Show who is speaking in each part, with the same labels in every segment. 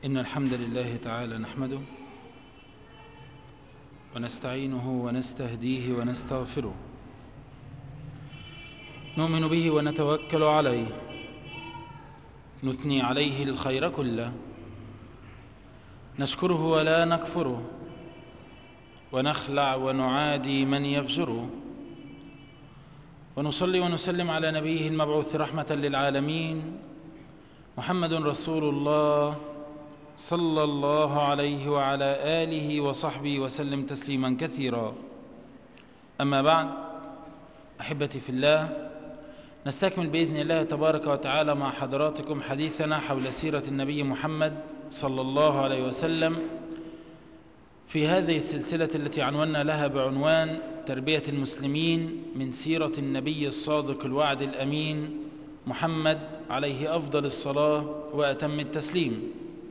Speaker 1: إن الحمد لله تعالى نحمده ونستعينه ونستهديه ونستغفره نؤمن به ونتوكل عليه نثني عليه الخير كله نشكره ولا نكفره ونخلع ونعادي من يفجره ونصلي ونسلم على نبيه المبعوث رحمة للعالمين محمد رسول الله صلى الله عليه وعلى آله وصحبه وسلم تسليما كثيرا أما بعد أحبتي في الله نستكمل بإذن الله تبارك وتعالى مع حضراتكم حديثنا حول سيرة النبي محمد صلى الله عليه وسلم في هذه السلسلة التي عنونا لها بعنوان تربية المسلمين من سيرة النبي الصادق الوعد الأمين محمد عليه أفضل الصلاة وأتم التسليم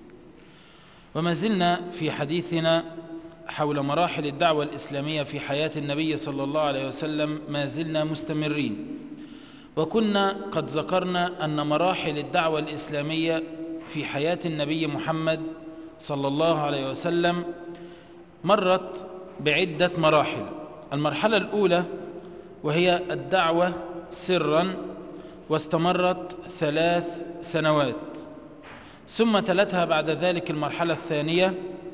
Speaker 1: وما زلنا في حديثنا حول مراحل الدعوة الإسلامية في حياة النبي صلى الله عليه وسلم ما زلنا مستمرين وكنا قد ذكرنا أن مراحل الدعوة الإسلامية في حياة النبي محمد صلى الله عليه وسلم مرت بعدة مراحل المرحلة الأولى وهي الدعوة سرا واستمرت ثلاث سنوات ثم تلتها بعد ذلك المرحلة الثانية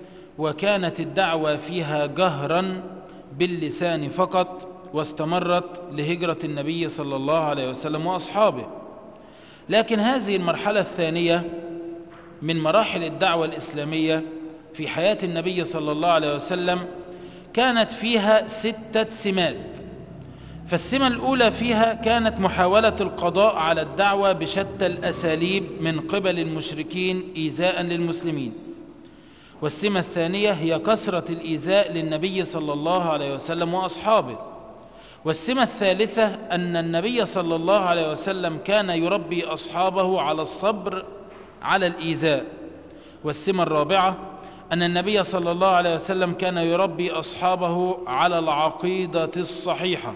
Speaker 1: وكانت الدعوة فيها جهرا باللسان فقط واستمرت لهجرة النبي صلى الله عليه وسلم وأصحابه لكن هذه المرحلة الثانية من مراحل الدعوة الإسلامية في حياة النبي صلى الله عليه وسلم كانت فيها ستة سمات فالسمة الأولى فيها كانت محاولة القضاء على الدعوة بشتى الأساليب من قبل المشركين إيذاء للمسلمين والسمة الثانية هي كثرة الإيذاء للنبي صلى الله عليه وسلم وأصحابه والسمة الثالثة أن النبي صلى الله عليه وسلم كان يربي أصحابه على الصبر على الإيذاء والسمة الرابعة أن النبي صلى الله عليه وسلم كان يربي أصحابه على العقيدة الصحيحة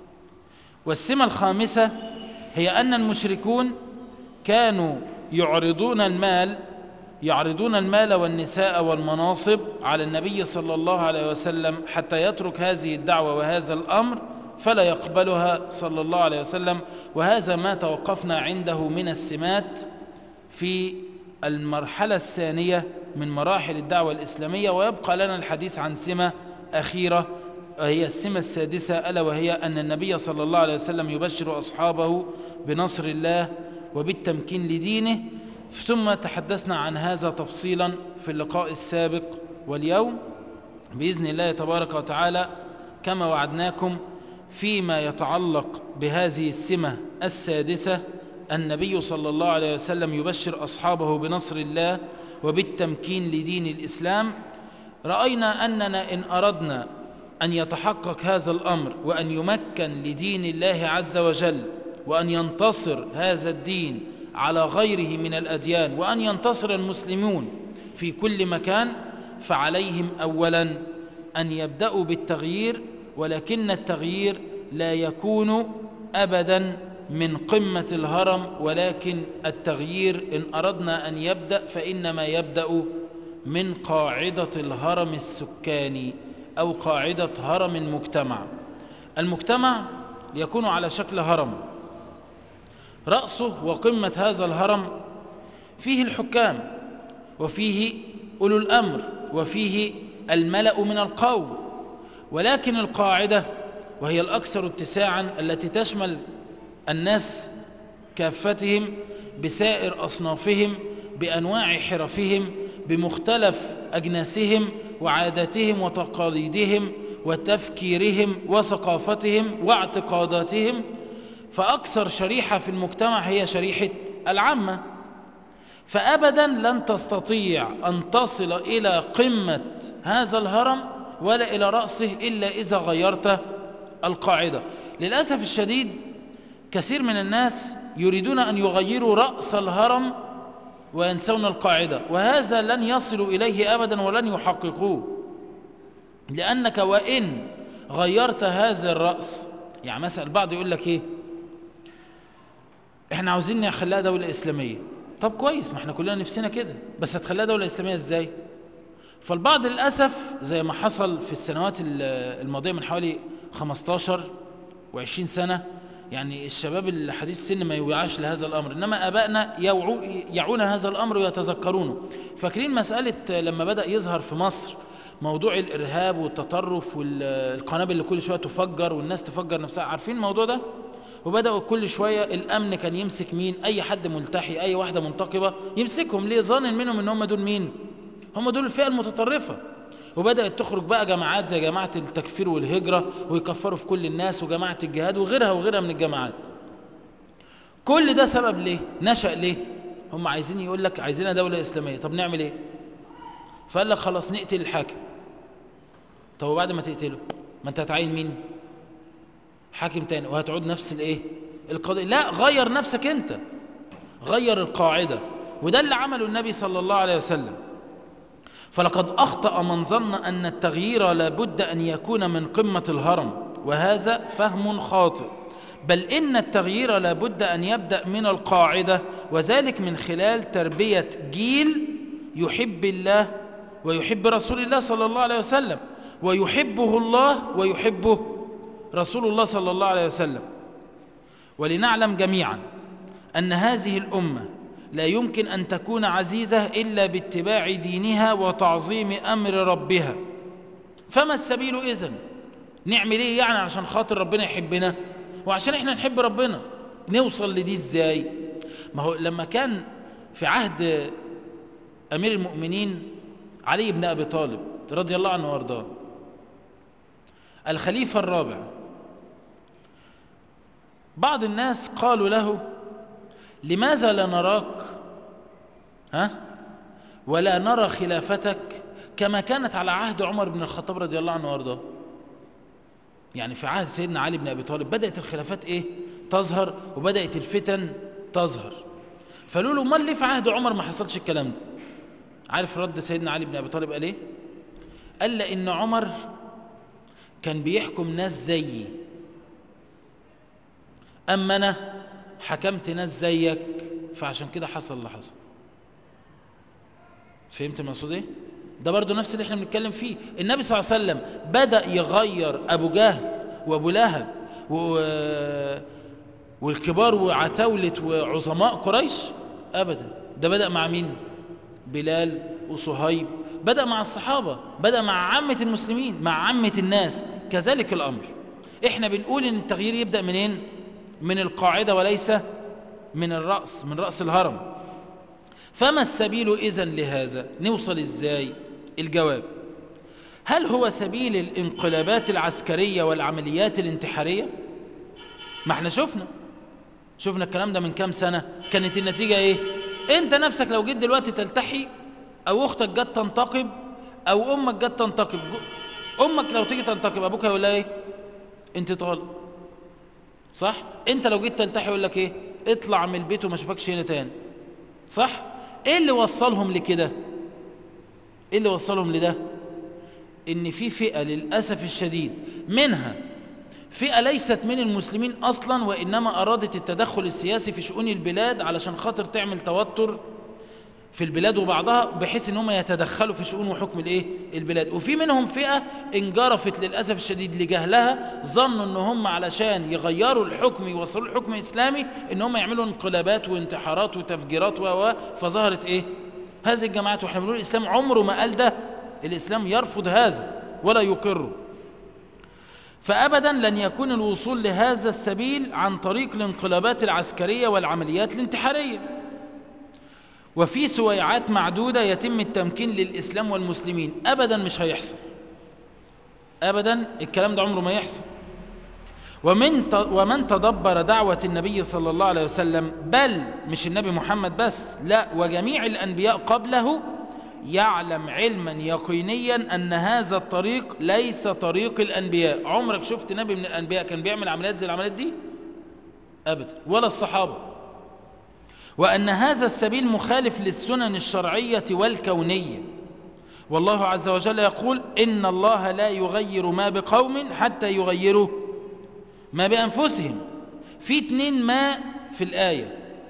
Speaker 1: والسمة الخامسة هي أن المشركون كانوا يعرضون المال يعرضون المال والنساء والمناصب على النبي صلى الله عليه وسلم حتى يترك هذه الدعوة وهذا الأمر فلا يقبلها صلى الله عليه وسلم وهذا ما توقفنا عنده من السمات في المرحلة الثانية من مراحل الدعوة الإسلامية ويبقى لنا الحديث عن سمة أخيرة وهي السمة السادسة ألا وهي أن النبي صلى الله عليه وسلم يبشر أصحابه بنصر الله وبالتمكين لدينه ثم تحدثنا عن هذا تفصيلا في اللقاء السابق واليوم بإذن الله تبارك وتعالى كما وعدناكم فيما يتعلق بهذه السمة السادسة النبي صلى الله عليه وسلم يبشر أصحابه بنصر الله وبالتمكين لدين الإسلام رأينا أننا إن أردنا أن يتحقق هذا الأمر وأن يمكن لدين الله عز وجل وأن ينتصر هذا الدين على غيره من الأديان وأن ينتصر المسلمون في كل مكان فعليهم أولا أن يبدأوا بالتغيير ولكن التغيير لا يكون أبدا من قمة الهرم ولكن التغيير إن أردنا أن يبدأ فإنما يبدأ من قاعدة الهرم السكاني أو قاعدة هرم المجتمع المجتمع يكون على شكل هرم رأسه وقمة هذا الهرم فيه الحكام وفيه أولو الأمر وفيه الملأ من القوم ولكن القاعدة وهي الأكثر اتساعا التي تشمل الناس كافتهم بسائر أصنافهم بأنواع حرفهم بمختلف أجناسهم وعاداتهم وتقاليدهم وتفكيرهم وثقافتهم واعتقاداتهم فأكثر شريحة في المجتمع هي شريحة العامة فأبدا لن تستطيع أن تصل إلى قمة هذا الهرم ولا إلى رأسه إلا إذا غيرت القاعدة للأسف الشديد كثير من الناس يريدون أن يغيروا رأس الهرم وينسون القاعدة وهذا لن يصلوا إليه أبدا ولن يحققوه لأنك وإن غيرت هذا الرأس يعني مثلا البعض يقول لك إيه إحنا عاوزين نخليها دولة إسلامية طب كويس ما احنا كلنا نفسنا كده بس هتخليها دولة إسلامية ازاي فالبعض للأسف زي ما حصل في السنوات الماضية من حوالي 15 و20 سنة يعني الشباب الحديث السن ما يوعاش لهذا الأمر إنما أبائنا يعون هذا الأمر ويتذكرونه فاكرين مسألة لما بدأ يظهر في مصر موضوع الإرهاب والتطرف والقنابل اللي كل شوية تفجر والناس تفجر نفسها عارفين الموضوع ده وبدأوا كل شوية الأمن كان يمسك مين أي حد ملتحي أي واحدة منتقبة يمسكهم ليه ظانن منهم إن هم دول مين هم دول الفئة المتطرفة وبدأت تخرج بقى جماعات زي جماعة التكفير والهجرة ويكفروا في كل الناس وجماعة الجهاد وغيرها وغيرها من الجماعات كل ده سبب ليه نشأ ليه هم عايزين يقول لك عايزينها دولة إسلامية طب نعمل ايه فقال لك خلاص نقتل الحاكم طب وبعد ما تقتله ما انت هتعين مين حاكم تاني وهتعود نفس الايه القضية لا غير نفسك انت غير القاعدة وده اللي عمله النبي صلى الله عليه وسلم فلقد أخطأ من ظن أن التغيير لابد أن يكون من قمة الهرم وهذا فهم خاطئ بل إن التغيير لابد أن يبدأ من القاعدة وذلك من خلال تربية جيل يحب الله ويحب رسول الله صلى الله عليه وسلم ويحبه الله ويحبه رسول الله صلى الله عليه وسلم ولنعلم جميعا أن هذه الأمة لا يمكن أن تكون عزيزة إلا باتباع دينها وتعظيم أمر ربها فما السبيل إذن نعمل إيه يعني عشان خاطر ربنا يحبنا وعشان إحنا نحب ربنا نوصل لدي إزاي ما هو لما كان في عهد أمير المؤمنين علي بن أبي طالب رضي الله عنه وارضاه الخليفة الرابع بعض الناس قالوا له لماذا لا نراك ها ولا نرى خلافتك كما كانت على عهد عمر بن الخطاب رضي الله عنه وارضاه يعني في عهد سيدنا علي بن ابي طالب بدات الخلافات ايه تظهر وبدات الفتن تظهر فقالوا له امال ليه في عهد عمر ما حصلش الكلام ده عارف رد سيدنا علي بن ابي طالب قال ايه قال لان عمر كان بيحكم ناس زيي اما انا حكمت ناس زيك فعشان كده حصل اللي حصل فهمت المقصود ايه ده برضو نفس اللي احنا بنتكلم فيه النبي صلى الله عليه وسلم بدأ يغير ابو جهل وابو لهب و... والكبار وعتاولة وعظماء قريش ابدا ده بدأ مع مين بلال وصهيب بدأ مع الصحابة بدأ مع عامة المسلمين مع عامة الناس كذلك الامر احنا بنقول ان التغيير يبدأ منين من القاعدة وليس من الرأس من رأس الهرم فما السبيل إذن لهذا نوصل إزاي الجواب هل هو سبيل الانقلابات العسكرية والعمليات الانتحارية ما احنا شفنا شفنا الكلام ده من كام سنة كانت النتيجة ايه انت نفسك لو جيت دلوقتي تلتحي او اختك جت تنتقب او امك جت تنتقب امك لو تيجي تنتقب ابوك هيقول لها ايه انت طالق صح انت لو جيت تلتحي يقول لك ايه اطلع من البيت وما اشوفكش هنا تاني صح ايه اللي وصلهم لكده ايه اللي وصلهم لده ان في فئة للأسف الشديد منها فئة ليست من المسلمين اصلا وانما ارادت التدخل السياسي في شؤون البلاد علشان خاطر تعمل توتر في البلاد وبعضها بحيث ان هم يتدخلوا في شؤون وحكم الايه البلاد وفي منهم فئة انجرفت للأسف الشديد لجهلها ظنوا ان هم علشان يغيروا الحكم يوصلوا الحكم الاسلامي ان هم يعملوا انقلابات وانتحارات وتفجيرات و فظهرت ايه هذه الجماعات واحنا بنقول الاسلام عمره ما قال ده الاسلام يرفض هذا ولا يقره فابدا لن يكون الوصول لهذا السبيل عن طريق الانقلابات العسكرية والعمليات الانتحارية وفي سويعات معدودة يتم التمكين للإسلام والمسلمين أبدا مش هيحصل أبدا الكلام ده عمره ما يحصل ومن ومن تدبر دعوة النبي صلى الله عليه وسلم بل مش النبي محمد بس لا وجميع الأنبياء قبله يعلم علما يقينيا أن هذا الطريق ليس طريق الأنبياء عمرك شفت نبي من الأنبياء كان بيعمل عمليات زي العمليات دي أبدا ولا الصحابة وأن هذا السبيل مخالف للسنن الشرعية والكونية والله عز وجل يقول إن الله لا يغير ما بقوم حتى يغيروا ما بأنفسهم في اتنين ما في الآية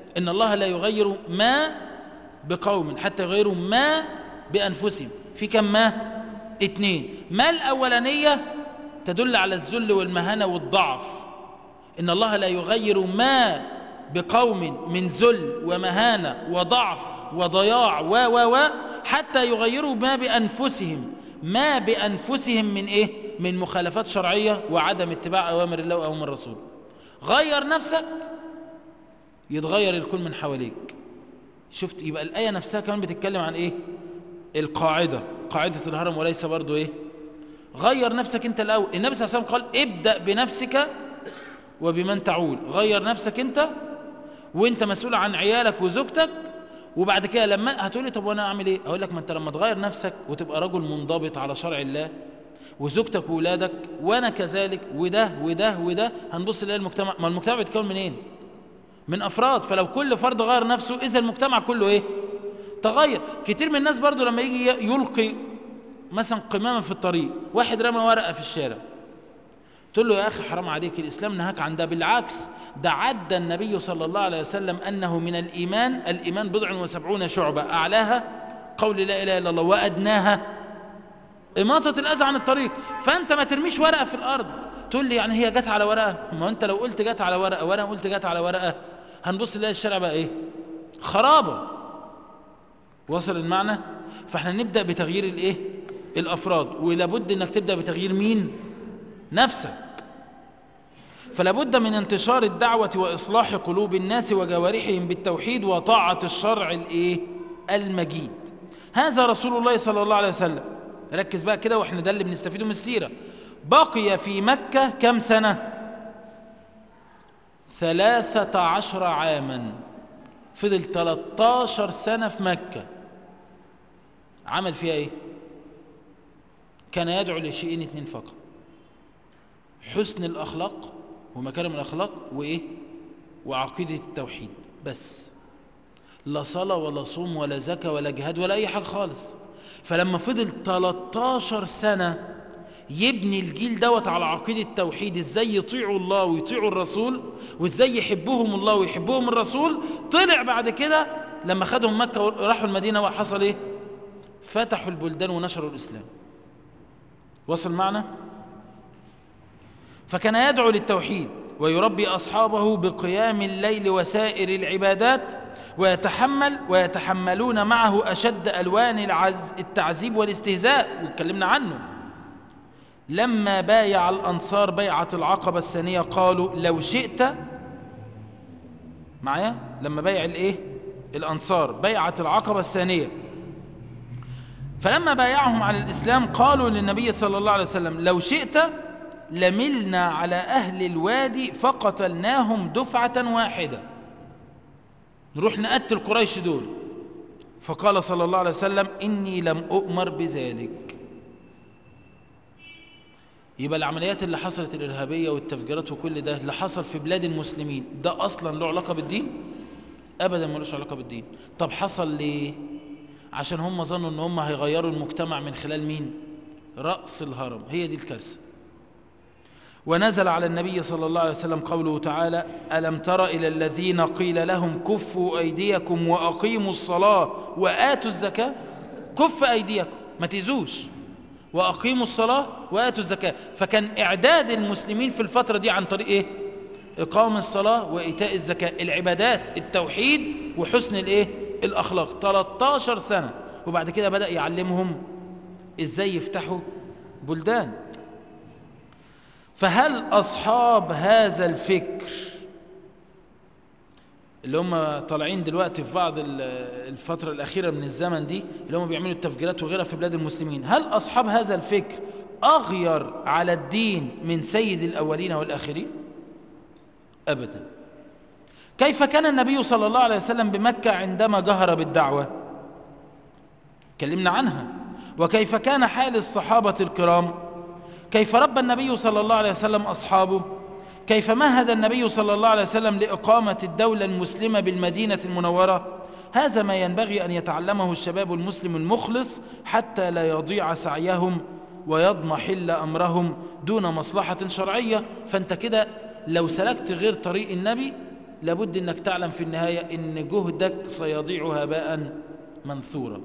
Speaker 1: إن الله لا يغير ما بقوم حتى يغيروا ما بأنفسهم في كم ما اتنين ما الأولانية تدل على الذل والمهانة والضعف إن الله لا يغير ما بقوم من ذل ومهانة وضعف وضياع و و و حتى يغيروا ما بأنفسهم ما بأنفسهم من إيه من مخالفات شرعية وعدم اتباع أوامر الله وأوامر الرسول غير نفسك يتغير الكل من حواليك شفت يبقى الآية نفسها كمان بتتكلم عن إيه القاعدة قاعدة الهرم وليس برضو إيه غير نفسك أنت الأول النبي صلى الله عليه وسلم قال ابدأ بنفسك وبمن تعول غير نفسك أنت وانت مسؤول عن عيالك وزوجتك وبعد كده لما هتقولي طب وانا اعمل ايه اقول لك ما انت لما تغير نفسك وتبقى رجل منضبط على شرع الله وزوجتك وولادك وانا كذلك وده وده وده هنبص نلاقي المجتمع ما المجتمع بيتكون منين من افراد فلو كل فرد غير نفسه اذا المجتمع كله ايه تغير كتير من الناس برضو لما يجي يلقي مثلا قمامة في الطريق واحد رمى ورقة في الشارع تقول له يا أخي حرام عليك الإسلام نهاك عن ده بالعكس ده عد النبي صلى الله عليه وسلم أنه من الإيمان الإيمان بضع وسبعون شعبة أعلاها قول لا إله إلا الله وأدناها إماطة الأذى عن الطريق فأنت ما ترميش ورقة في الأرض تقول لي يعني هي جت على ورقة ما أنت لو قلت جت على ورقة وأنا قلت جت على ورقة هنبص نلاقي الشارع بقى إيه خرابة وصل المعنى فاحنا نبدأ بتغيير الإيه الأفراد ولابد أنك تبدأ بتغيير مين نفسك فلا بد من انتشار الدعوة وإصلاح قلوب الناس وجوارحهم بالتوحيد وطاعة الشرع الايه المجيد هذا رسول الله صلى الله عليه وسلم ركز بقى كده واحنا ده اللي بنستفيده من السيرة بقي في مكة كم سنة ثلاثة عشر عاما فضل 13 سنة في مكة عمل فيها ايه كان يدعو لشيئين اتنين فقط حسن الأخلاق ومكارم الأخلاق وإيه وعقيدة التوحيد بس لا صلاة ولا صوم ولا زكاة ولا جهاد ولا أي حاجة خالص فلما فضل 13 سنة يبني الجيل دوت على عقيدة التوحيد ازاي يطيعوا الله ويطيعوا الرسول وازاي يحبهم الله ويحبهم الرسول طلع بعد كده لما خدهم مكة وراحوا المدينة وحصل ايه فتحوا البلدان ونشروا الإسلام وصل معنا فكان يدعو للتوحيد ويربي أصحابه بقيام الليل وسائر العبادات ويتحمل ويتحملون معه أشد ألوان العز التعذيب والاستهزاء واتكلمنا عنه لما بايع الأنصار بيعة العقبة الثانية قالوا لو شئت معايا لما بايع الايه الأنصار بيعة العقبة الثانية فلما بايعهم على الإسلام قالوا للنبي صلى الله عليه وسلم لو شئت لملنا على أهل الوادي فقتلناهم دفعة واحدة نروح نقتل قريش دول فقال صلى الله عليه وسلم إني لم أؤمر بذلك يبقى العمليات اللي حصلت الإرهابية والتفجيرات وكل ده اللي حصل في بلاد المسلمين ده أصلا له علاقة بالدين أبدا ملوش علاقة بالدين طب حصل ليه عشان هم ظنوا ان هم هيغيروا المجتمع من خلال مين رأس الهرم هي دي الكارثة ونزل على النبي صلى الله عليه وسلم قوله تعالى ألم تر إلى الذين قيل لهم كفوا أيديكم وأقيموا الصلاة وآتوا الزكاة كف أيديكم ما تيزوش وأقيموا الصلاة وآتوا الزكاة فكان إعداد المسلمين في الفترة دي عن طريق إيه إقام الصلاة وإيتاء الزكاة العبادات التوحيد وحسن الإيه الأخلاق 13 سنة وبعد كده بدأ يعلمهم إزاي يفتحوا بلدان فهل أصحاب هذا الفكر اللي هم طالعين دلوقتي في بعض الفترة الأخيرة من الزمن دي اللي هم بيعملوا التفجيرات وغيرها في بلاد المسلمين هل أصحاب هذا الفكر أغير على الدين من سيد الأولين والآخرين أبدا كيف كان النبي صلى الله عليه وسلم بمكة عندما جهر بالدعوة كلمنا عنها وكيف كان حال الصحابة الكرام كيف ربى النبي صلى الله عليه وسلم أصحابه كيف مهد النبي صلى الله عليه وسلم لإقامة الدولة المسلمة بالمدينة المنورة هذا ما ينبغي أن يتعلمه الشباب المسلم المخلص حتى لا يضيع سعيهم ويضمحل أمرهم دون مصلحة شرعية فأنت كده لو سلكت غير طريق النبي لابد انك تعلم في النهاية ان جهدك سيضيع هباء منثورا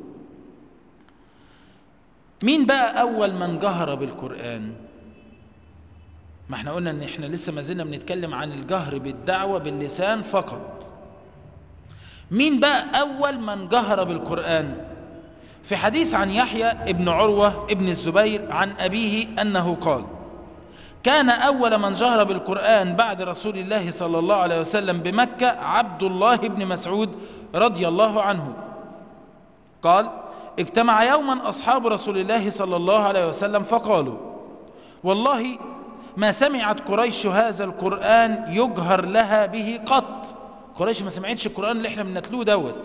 Speaker 1: مين بقى اول من جهر بالقرآن ما احنا قلنا ان احنا لسه ما زلنا بنتكلم عن الجهر بالدعوة باللسان فقط مين بقى اول من جهر بالقرآن في حديث عن يحيى ابن عروة ابن الزبير عن أبيه أنه قال كان أول من جهر بالقرآن بعد رسول الله صلى الله عليه وسلم بمكة عبد الله بن مسعود رضي الله عنه قال اجتمع يوما أصحاب رسول الله صلى الله عليه وسلم فقالوا والله ما سمعت قريش هذا القرآن يجهر لها به قط قريش ما سمعتش القرآن اللي احنا بنتلوه دوت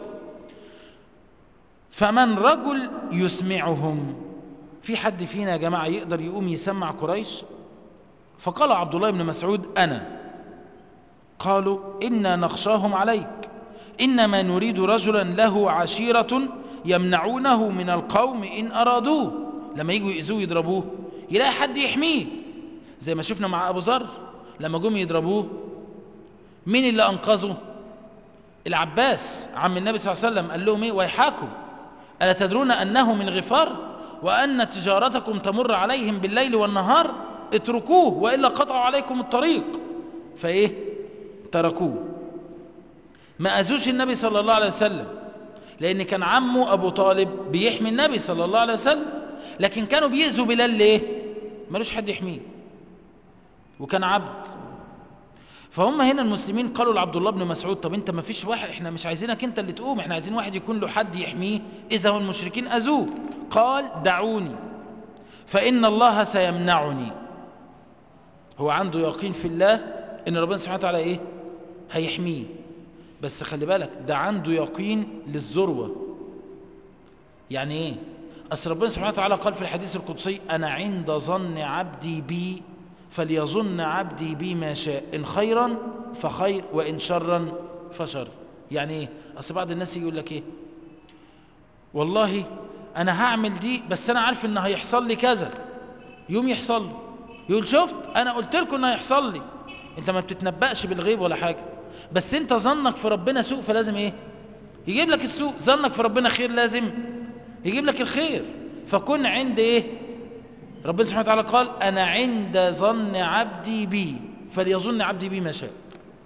Speaker 1: فمن رجل يسمعهم في حد فينا يا جماعة يقدر يقوم يسمع قريش فقال عبد الله بن مسعود أنا قالوا إنا نخشاهم عليك إنما نريد رجلا له عشيرة يمنعونه من القوم إن أرادوه لما يجوا يأذوه يضربوه يلاقي حد يحميه زي ما شفنا مع أبو ذر لما جم يضربوه مين اللي أنقذه العباس عم النبي صلى الله عليه وسلم قال لهم ايه ويحاكم ألا تدرون أنه من غفار وأن تجارتكم تمر عليهم بالليل والنهار اتركوه وإلا قطعوا عليكم الطريق فإيه تركوه ما أذوش النبي صلى الله عليه وسلم لأن كان عمه أبو طالب بيحمي النبي صلى الله عليه وسلم لكن كانوا بيأذوا بلال ليه ملوش حد يحميه وكان عبد فهم هنا المسلمين قالوا لعبد الله بن مسعود طب انت ما فيش واحد احنا مش عايزينك انت اللي تقوم احنا عايزين واحد يكون له حد يحميه اذا هو المشركين اذوه قال دعوني فان الله سيمنعني هو عنده يقين في الله ان ربنا سبحانه وتعالى ايه هيحميه بس خلي بالك ده عنده يقين للذروه يعني ايه اصل ربنا سبحانه وتعالى قال في الحديث القدسي انا عند ظن عبدي بي فليظن عبدي بي ما شاء إن خيرا فخير وإن شرا فشر يعني إيه أصل بعض الناس يقول لك إيه والله أنا هعمل دي بس أنا عارف إن هيحصل لي كذا يوم يحصل لي يقول شفت أنا قلت لكم إن هيحصل لي أنت ما بتتنبأش بالغيب ولا حاجة بس أنت ظنك في ربنا سوء فلازم إيه يجيب لك السوء ظنك في ربنا خير لازم يجيب لك الخير فكن عند إيه ربنا سبحانه وتعالى قال أنا عند ظن عبدي بي فليظن عبدي بي ما شاء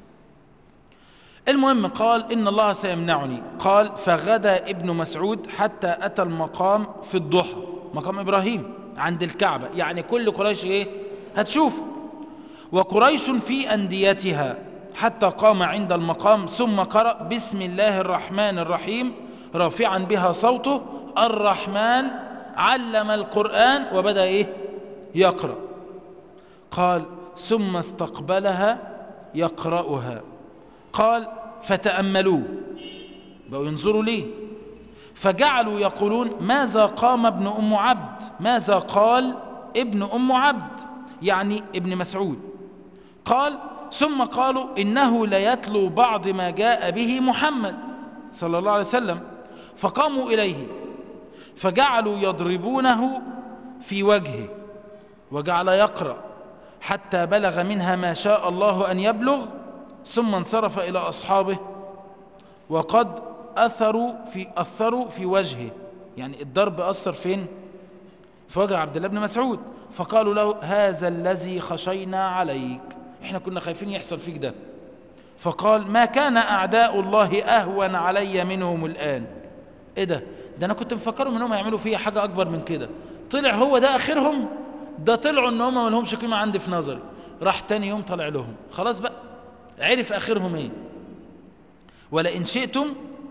Speaker 1: المهم قال إن الله سيمنعني قال فغدا ابن مسعود حتى أتى المقام في الضحى مقام إبراهيم عند الكعبة يعني كل قريش إيه هتشوف وقريش في أنديتها حتى قام عند المقام ثم قرأ بسم الله الرحمن الرحيم رافعا بها صوته الرحمن علم القرآن وبدأ إيه يقرأ قال ثم استقبلها يقرأها قال فتأملوه بقوا ينظروا ليه فجعلوا يقولون ماذا قام ابن أم عبد ماذا قال ابن أم عبد يعني ابن مسعود قال ثم قالوا إنه ليتلو بعض ما جاء به محمد صلى الله عليه وسلم فقاموا إليه فجعلوا يضربونه في وجهه وجعل يقرأ حتى بلغ منها ما شاء الله أن يبلغ ثم انصرف إلى أصحابه وقد أثروا في, أثروا في وجهه يعني الضرب أثر فين في وجه عبد الله بن مسعود فقالوا له هذا الذي خشينا عليك احنا كنا خايفين يحصل فيك ده فقال ما كان أعداء الله أهون علي منهم الآن ايه ده ده انا كنت مفكرهم انهم هيعملوا فيها حاجة اكبر من كده طلع هو ده اخرهم ده طلعوا ان هم ما لهمش قيمة عندي في نظري راح تاني يوم طلع لهم خلاص بقى عرف اخرهم ايه ولئن شئتم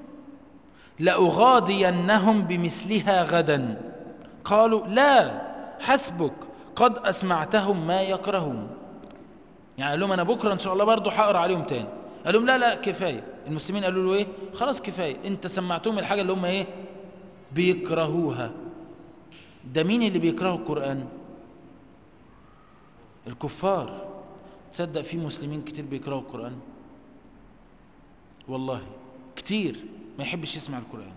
Speaker 1: لأغاضينهم بمثلها غدا قالوا لا حسبك قد أسمعتهم ما يكرهون يعني قال لهم أنا بكرة إن شاء الله برضو حقر عليهم تاني قال لهم لا لا كفاية المسلمين قالوا له إيه خلاص كفاية أنت سمعتهم الحاجة اللي هم إيه بيكرهوها ده مين اللي بيكرهوا القرآن الكفار تصدق في مسلمين كتير بيكرهوا القرآن والله كتير ما يحبش يسمع القرآن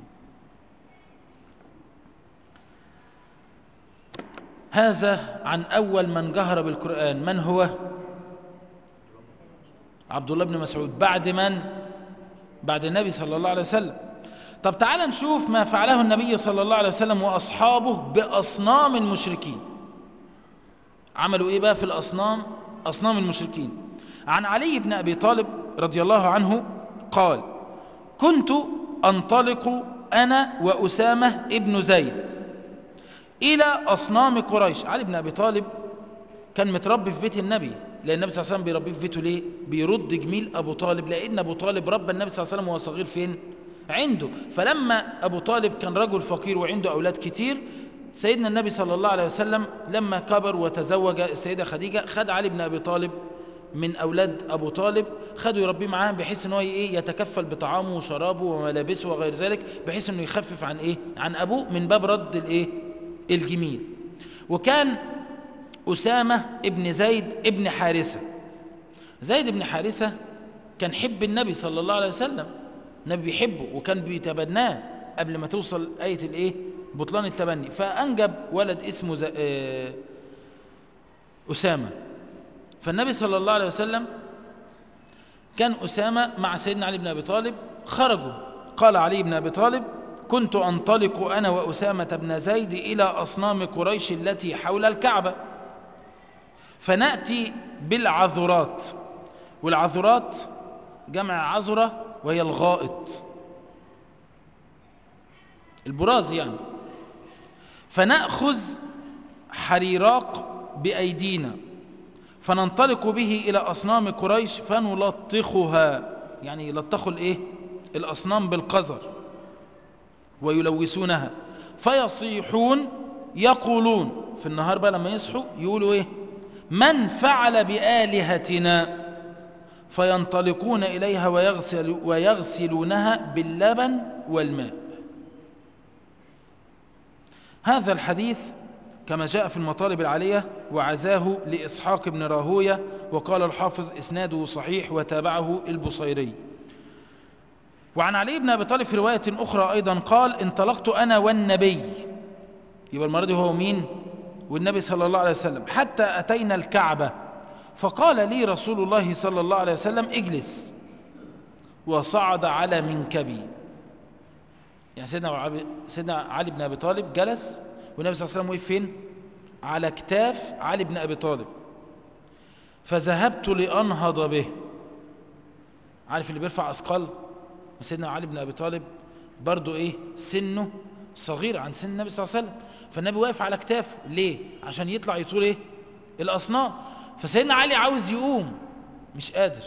Speaker 1: هذا عن أول من جهر بالقرآن من هو عبد الله بن مسعود بعد من بعد النبي صلى الله عليه وسلم طب تعال نشوف ما فعله النبي صلى الله عليه وسلم وأصحابه بأصنام المشركين عملوا إيه بقى في الأصنام أصنام المشركين عن علي بن أبي طالب رضي الله عنه قال كنت أنطلق أنا وأسامة ابن زيد إلى أصنام قريش علي بن أبي طالب كان متربي في بيت النبي لأن النبي صلى الله عليه وسلم بيربيه في بيته ليه بيرد جميل أبو طالب لأن أبو طالب ربى النبي صلى الله عليه وسلم وهو صغير فين عنده فلما أبو طالب كان رجل فقير وعنده أولاد كتير سيدنا النبي صلى الله عليه وسلم لما كبر وتزوج السيدة خديجة خد علي بن أبي طالب من أولاد أبو طالب خدوا يربيه معاه بحيث أنه إيه يتكفل بطعامه وشرابه وملابسه وغير ذلك بحيث أنه يخفف عن إيه عن أبوه من باب رد الإيه الجميل وكان أسامة ابن زيد ابن حارثة زيد ابن حارثة كان حب النبي صلى الله عليه وسلم النبي بيحبه وكان بيتبناه قبل ما توصل آية الإيه بطلان التبني فأنجب ولد اسمه ز... آه أسامة فالنبي صلى الله عليه وسلم كان أسامة مع سيدنا علي بن أبي طالب خرجوا قال علي بن أبي طالب كنت أنطلق أنا وأسامة بن زيد إلى أصنام قريش التي حول الكعبة فنأتي بالعذرات والعذرات جمع عذرة وهي الغائط البراز يعني فنأخذ حريراق بأيدينا فننطلق به إلى أصنام قريش فنلطخها يعني يلطخوا الإيه؟ الأصنام بالقذر ويلوثونها فيصيحون يقولون في النهار بقى لما يصحوا يقولوا إيه من فعل بآلهتنا فينطلقون إليها ويغسل ويغسلونها باللبن والماء هذا الحديث كما جاء في المطالب العالية وعزاه لإسحاق بن راهوية وقال الحافظ إسناده صحيح وتابعه البصيري وعن علي بن أبي طالب في رواية أخرى أيضا قال انطلقت أنا والنبي يبقى المرة دي هو مين والنبي صلى الله عليه وسلم حتى أتينا الكعبة فقال لي رسول الله صلى الله عليه وسلم اجلس وصعد على منكبي يعني سيدنا سيدنا علي بن أبي طالب جلس والنبي صلى الله عليه وسلم وقف فين على كتاف علي بن أبي طالب فذهبت لأنهض به عارف اللي بيرفع أثقال سيدنا علي بن أبي طالب برضو إيه سنه صغير عن سن النبي صلى الله عليه وسلم فالنبي واقف على كتافه ليه عشان يطلع يطول إيه الأصنام فسيدنا علي عاوز يقوم مش قادر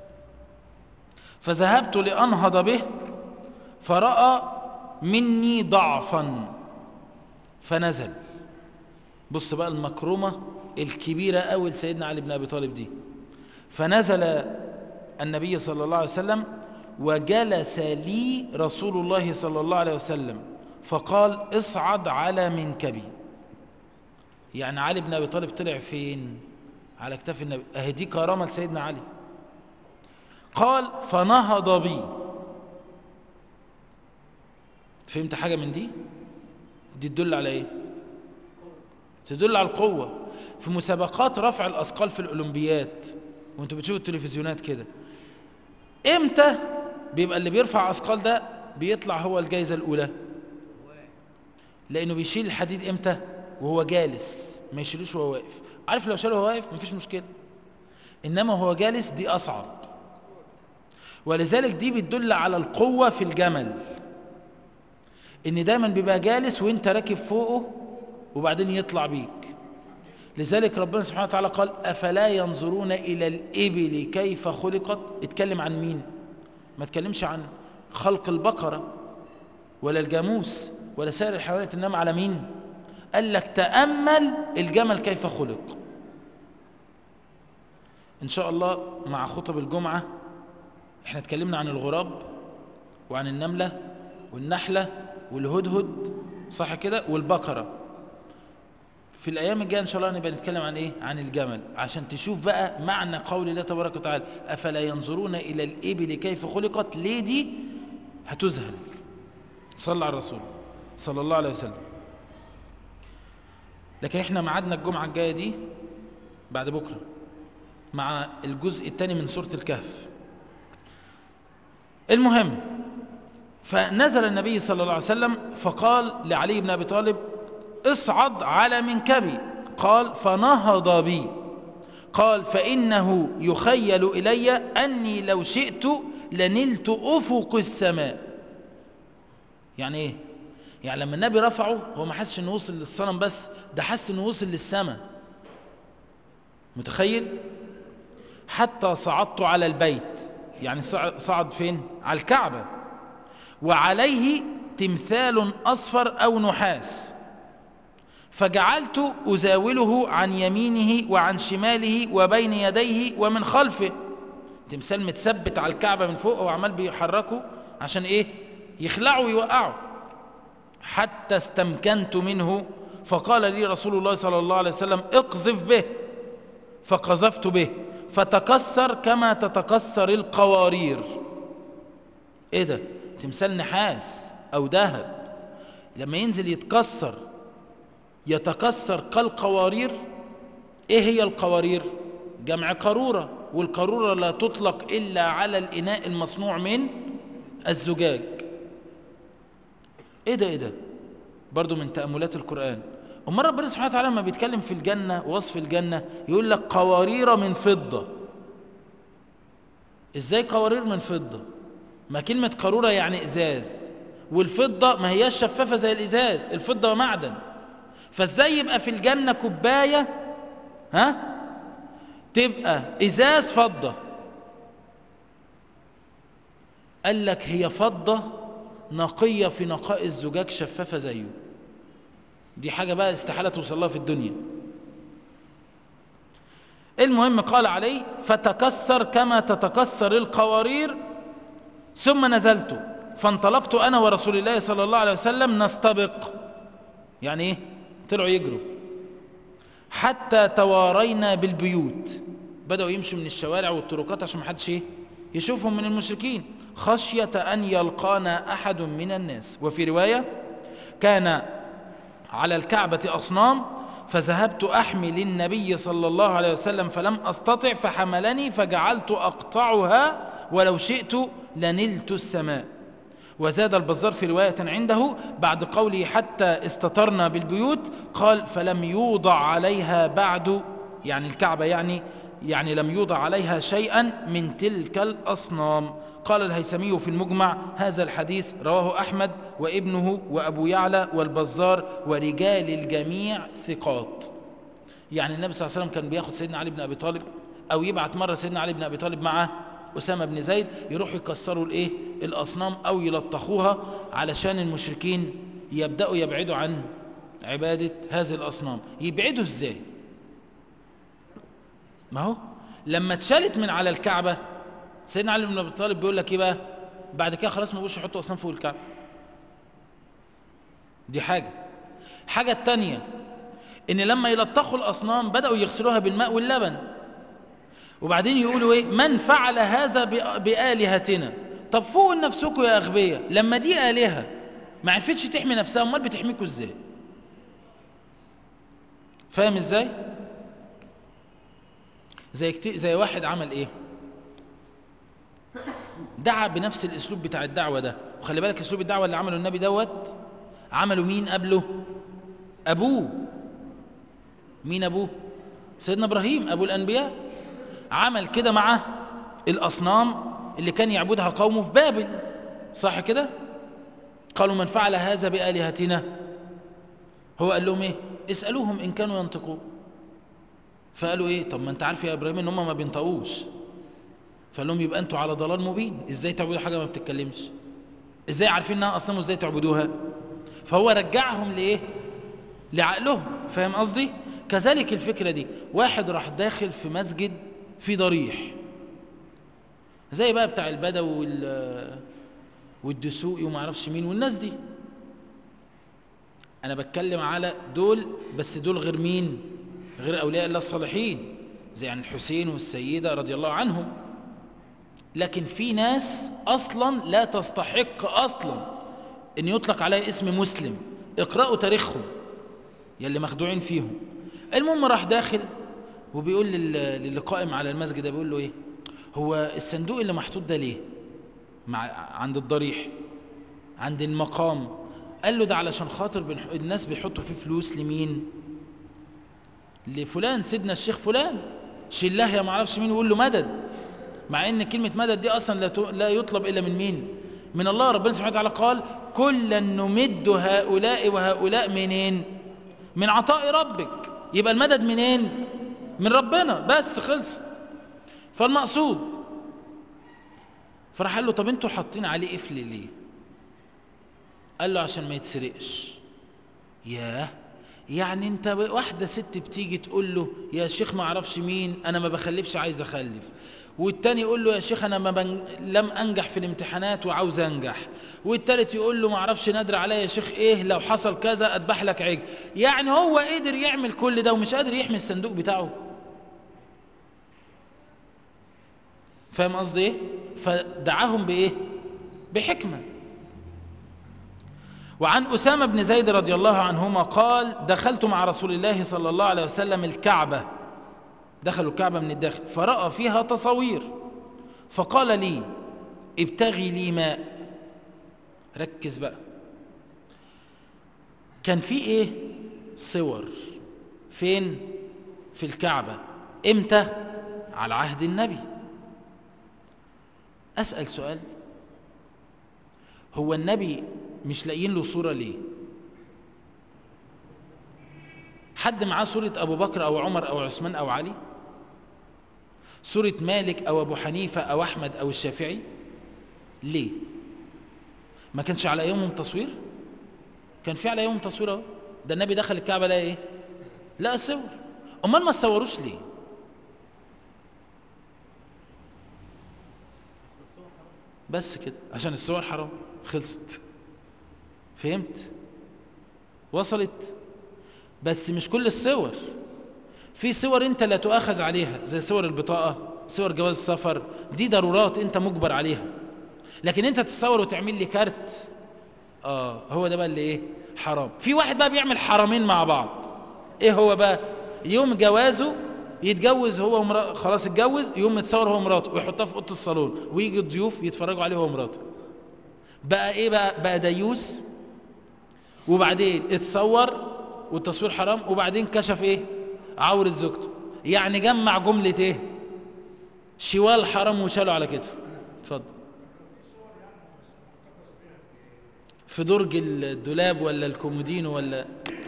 Speaker 1: فذهبت لأنهض به فرأى مني ضعفا فنزل بص بقى المكرمة الكبيرة أول سيدنا علي بن أبي طالب دي فنزل النبي صلى الله عليه وسلم وجلس لي رسول الله صلى الله عليه وسلم فقال اصعد على منكبي يعني علي بن أبي طالب طلع فين على كتاف النبي اهدي كرامة لسيدنا علي قال فنهض بي فهمت حاجة من دي دي تدل على ايه تدل على القوة في مسابقات رفع الأثقال في الأولمبيات وانتوا بتشوفوا التلفزيونات كده امتى بيبقى اللي بيرفع أثقال ده بيطلع هو الجايزة الأولى لأنه بيشيل الحديد امتى وهو جالس ما يشيلوش وهو واقف عارف لو شاله وهو واقف مفيش مشكلة إنما هو جالس دي أصعب ولذلك دي بتدل على القوة في الجمل إن دايما بيبقى جالس وانت راكب فوقه وبعدين يطلع بيك لذلك ربنا سبحانه وتعالى قال أفلا ينظرون إلى الإبل كيف خلقت اتكلم عن مين ما اتكلمش عن خلق البقرة ولا الجاموس ولا سائر الحيوانات إنما على مين قال لك تأمل الجمل كيف خلق إن شاء الله مع خطب الجمعة احنا اتكلمنا عن الغراب وعن النملة والنحلة والهدهد صح كده والبقرة في الأيام الجاية إن شاء الله نبقى نتكلم عن إيه عن الجمل عشان تشوف بقى معنى قول الله تبارك وتعالى أفلا ينظرون إلى الإبل كيف خلقت ليه دي هتذهل صلى على الرسول صلى الله عليه وسلم لكن احنا معادنا الجمعة الجاية دي بعد بكرة مع الجزء الثاني من سورة الكهف المهم فنزل النبي صلى الله عليه وسلم فقال لعلي بن أبي طالب اصعد على منكبي قال فنهض بي قال فإنه يخيل إلي أني لو شئت لنلت أفق السماء يعني إيه؟ يعني لما النبي رفعه هو ما حسش انه وصل للصنم بس ده حس انه وصل للسماء متخيل حتى صعدت على البيت يعني صعد فين على الكعبة وعليه تمثال أصفر أو نحاس فجعلت أزاوله عن يمينه وعن شماله وبين يديه ومن خلفه تمثال متثبت على الكعبة من فوق وعمال بيحركه عشان ايه يخلعه ويوقعه حتى استمكنت منه فقال لي رسول الله صلى الله عليه وسلم اقذف به فقذفت به فتكسر كما تتكسر القوارير ايه ده تمثال نحاس او ذهب لما ينزل يتكسر يتكسر كالقوارير ايه هي القوارير جمع قارورة والقارورة لا تطلق الا على الاناء المصنوع من الزجاج ايه ده ايه ده برضو من تأملات القرآن أما ربنا سبحانه وتعالى لما بيتكلم في الجنة وصف الجنة يقول لك قوارير من فضة ازاي قوارير من فضة ما كلمة قارورة يعني ازاز والفضة ما هياش شفافة زي الازاز الفضة معدن فازاي يبقى في الجنة كوباية ها تبقى ازاز فضة قال لك هي فضة نقية في نقاء الزجاج شفافة زيه دي حاجة بقى استحالة توصل لها في الدنيا المهم قال علي فتكسر كما تتكسر القوارير ثم نزلت فانطلقت أنا ورسول الله صلى الله عليه وسلم نستبق يعني ايه طلعوا يجروا حتى توارينا بالبيوت بدأوا يمشوا من الشوارع والطرقات عشان ما حدش ايه يشوفهم من المشركين خشية أن يلقانا أحد من الناس وفي رواية كان على الكعبة أصنام فذهبت أحمل النبي صلى الله عليه وسلم فلم أستطع فحملني فجعلت أقطعها ولو شئت لنلت السماء وزاد البزار في رواية عنده بعد قوله حتى استطرنا بالبيوت قال فلم يوضع عليها بعد يعني الكعبة يعني يعني لم يوضع عليها شيئا من تلك الأصنام قال الهيثمي في المجمع هذا الحديث رواه أحمد وابنه وأبو يعلى والبزار ورجال الجميع ثقات يعني النبي صلى الله عليه وسلم كان بياخد سيدنا علي بن أبي طالب أو يبعت مرة سيدنا علي بن أبي طالب مع أسامة بن زيد يروحوا يكسروا الإيه الأصنام أو يلطخوها علشان المشركين يبدأوا يبعدوا عن عبادة هذه الأصنام يبعدوا إزاي ما هو لما اتشالت من على الكعبة سيدنا علي بن ابي طالب بيقول لك ايه بقى بعد كده خلاص ما بقوش يحطوا اصنام فوق الكعبه دي حاجه حاجه الثانيه ان لما يلطخوا الاصنام بداوا يغسلوها بالماء واللبن وبعدين يقولوا ايه من فعل هذا بالهتنا طب فوقوا نفسكم يا اغبياء لما دي الهه ما عرفتش تحمي نفسها امال بتحميكوا ازاي فاهم ازاي زي كتير زي واحد عمل ايه دعا بنفس الاسلوب بتاع الدعوه ده وخلي بالك اسلوب الدعوه اللي عمله النبي دوت عمله مين قبله ابوه مين ابوه سيدنا ابراهيم ابو الانبياء عمل كده مع الاصنام اللي كان يعبدها قومه في بابل صح كده قالوا من فعل هذا بالهتنا هو قال لهم ايه اسالوهم ان كانوا ينطقون فقالوا ايه طب ما انت عارف يا ابراهيم ان هم ما بينطقوش فقال لهم يبقى انتوا على ضلال مبين ازاي تعبدوا حاجه ما بتتكلمش ازاي عارفين انها اصنام وازاي تعبدوها فهو رجعهم لايه لعقلهم فاهم قصدي كذلك الفكره دي واحد راح داخل في مسجد في ضريح زي بقى بتاع البدوي وال والدسوقي وما اعرفش مين والناس دي انا بتكلم على دول بس دول غير مين غير اولياء الله الصالحين زي عن الحسين والسيده رضي الله عنهم لكن في ناس اصلا لا تستحق اصلا ان يطلق عليها اسم مسلم اقرأوا تاريخهم يلي مخدوعين فيهم المهم راح داخل وبيقول لل- للي قائم على المسجد ده بيقول له ايه هو الصندوق اللي محطوط ده ليه مع عند الضريح عند المقام قال له ده علشان خاطر بنح... الناس بيحطوا فيه فلوس لمين لفلان سيدنا الشيخ فلان شله يا معرفش مين يقول له مدد مع ان كلمة مدد دي اصلا لا, ت... لا يطلب الا من مين من الله ربنا سبحانه وتعالى قال كلا نمد هؤلاء وهؤلاء منين من عطاء ربك يبقى المدد منين من ربنا بس خلصت فالمقصود فراح قال له طب انتوا حاطين عليه قفل ليه قال له عشان ما يتسرقش ياه يعني انت واحدة ست بتيجي تقول له يا شيخ ما اعرفش مين انا ما بخلفش عايز اخلف والتاني يقول له يا شيخ انا ما بن... لم انجح في الامتحانات وعاوز انجح والتالت يقول له ما اعرفش نادر عليا يا شيخ ايه لو حصل كذا اذبح لك عجل يعني هو قدر يعمل كل ده ومش قادر يحمي الصندوق بتاعه فاهم قصدي ايه فدعاهم بايه بحكمه وعن أسامة بن زيد رضي الله عنهما قال دخلت مع رسول الله صلى الله عليه وسلم الكعبة دخلوا الكعبة من الداخل فرأى فيها تصاوير فقال لي ابتغي لي ماء ركز بقى كان في ايه صور فين في الكعبة امتى على عهد النبي أسأل سؤال هو النبي مش لاقيين له صورة ليه حد معاه صورة أبو بكر أو عمر أو عثمان أو علي صورة مالك أو أبو حنيفة أو أحمد أو الشافعي ليه ما كانش على يومهم تصوير كان في على يومهم تصوير اهو ده النبي دخل الكعبة لقى ايه لقى صور امال ما تصوروش ليه بس كده عشان الصور حرام خلصت فهمت وصلت بس مش كل الصور في صور انت لا تؤاخذ عليها زي صور البطاقة صور جواز السفر دي ضرورات انت مجبر عليها لكن انت تتصور وتعمل لي كارت اه هو ده بقى اللي ايه حرام في واحد بقى بيعمل حرامين مع بعض ايه هو بقى يوم جوازه يتجوز هو ومراته خلاص اتجوز يوم متصور هو ومراته ويحطها في اوضه الصالون ويجي الضيوف يتفرجوا عليه هو ومراته بقى ايه بقى بقى ديوس وبعدين اتصور والتصوير حرام وبعدين كشف ايه عورة زوجته يعني جمع جملة ايه شوال حرام وشاله على كتفه اتفضل في درج الدولاب ولا الكومودينو ولا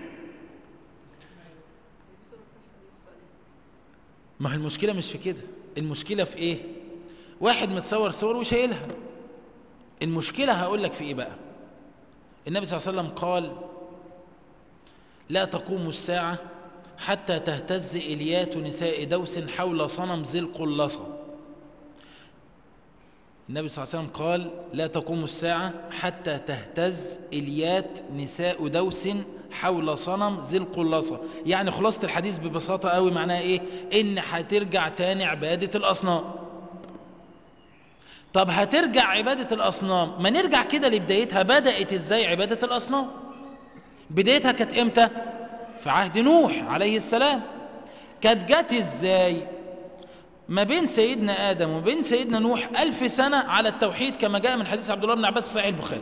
Speaker 1: ما هي المشكلة مش في كده المشكلة في ايه واحد متصور صور وشايلها المشكلة هقول لك في ايه بقى النبي صلى الله عليه وسلم قال لا تقوم الساعة حتى تهتز إليات نساء دوس حول صنم ذي القلصة النبي صلى الله عليه وسلم قال لا تقوم الساعة حتى تهتز إليات نساء دوس حول صنم ذي القلصة يعني خلاصة الحديث ببساطة قوي معناها ايه ان هترجع تاني عبادة الأصنام طب هترجع عبادة الأصنام ما نرجع كده لبدايتها بدأت ازاي عبادة الأصنام بدايتها كانت امتى في عهد نوح عليه السلام كانت جت ازاي ما بين سيدنا آدم وبين سيدنا نوح ألف سنة على التوحيد كما جاء من حديث عبد الله بن عباس في صحيح البخاري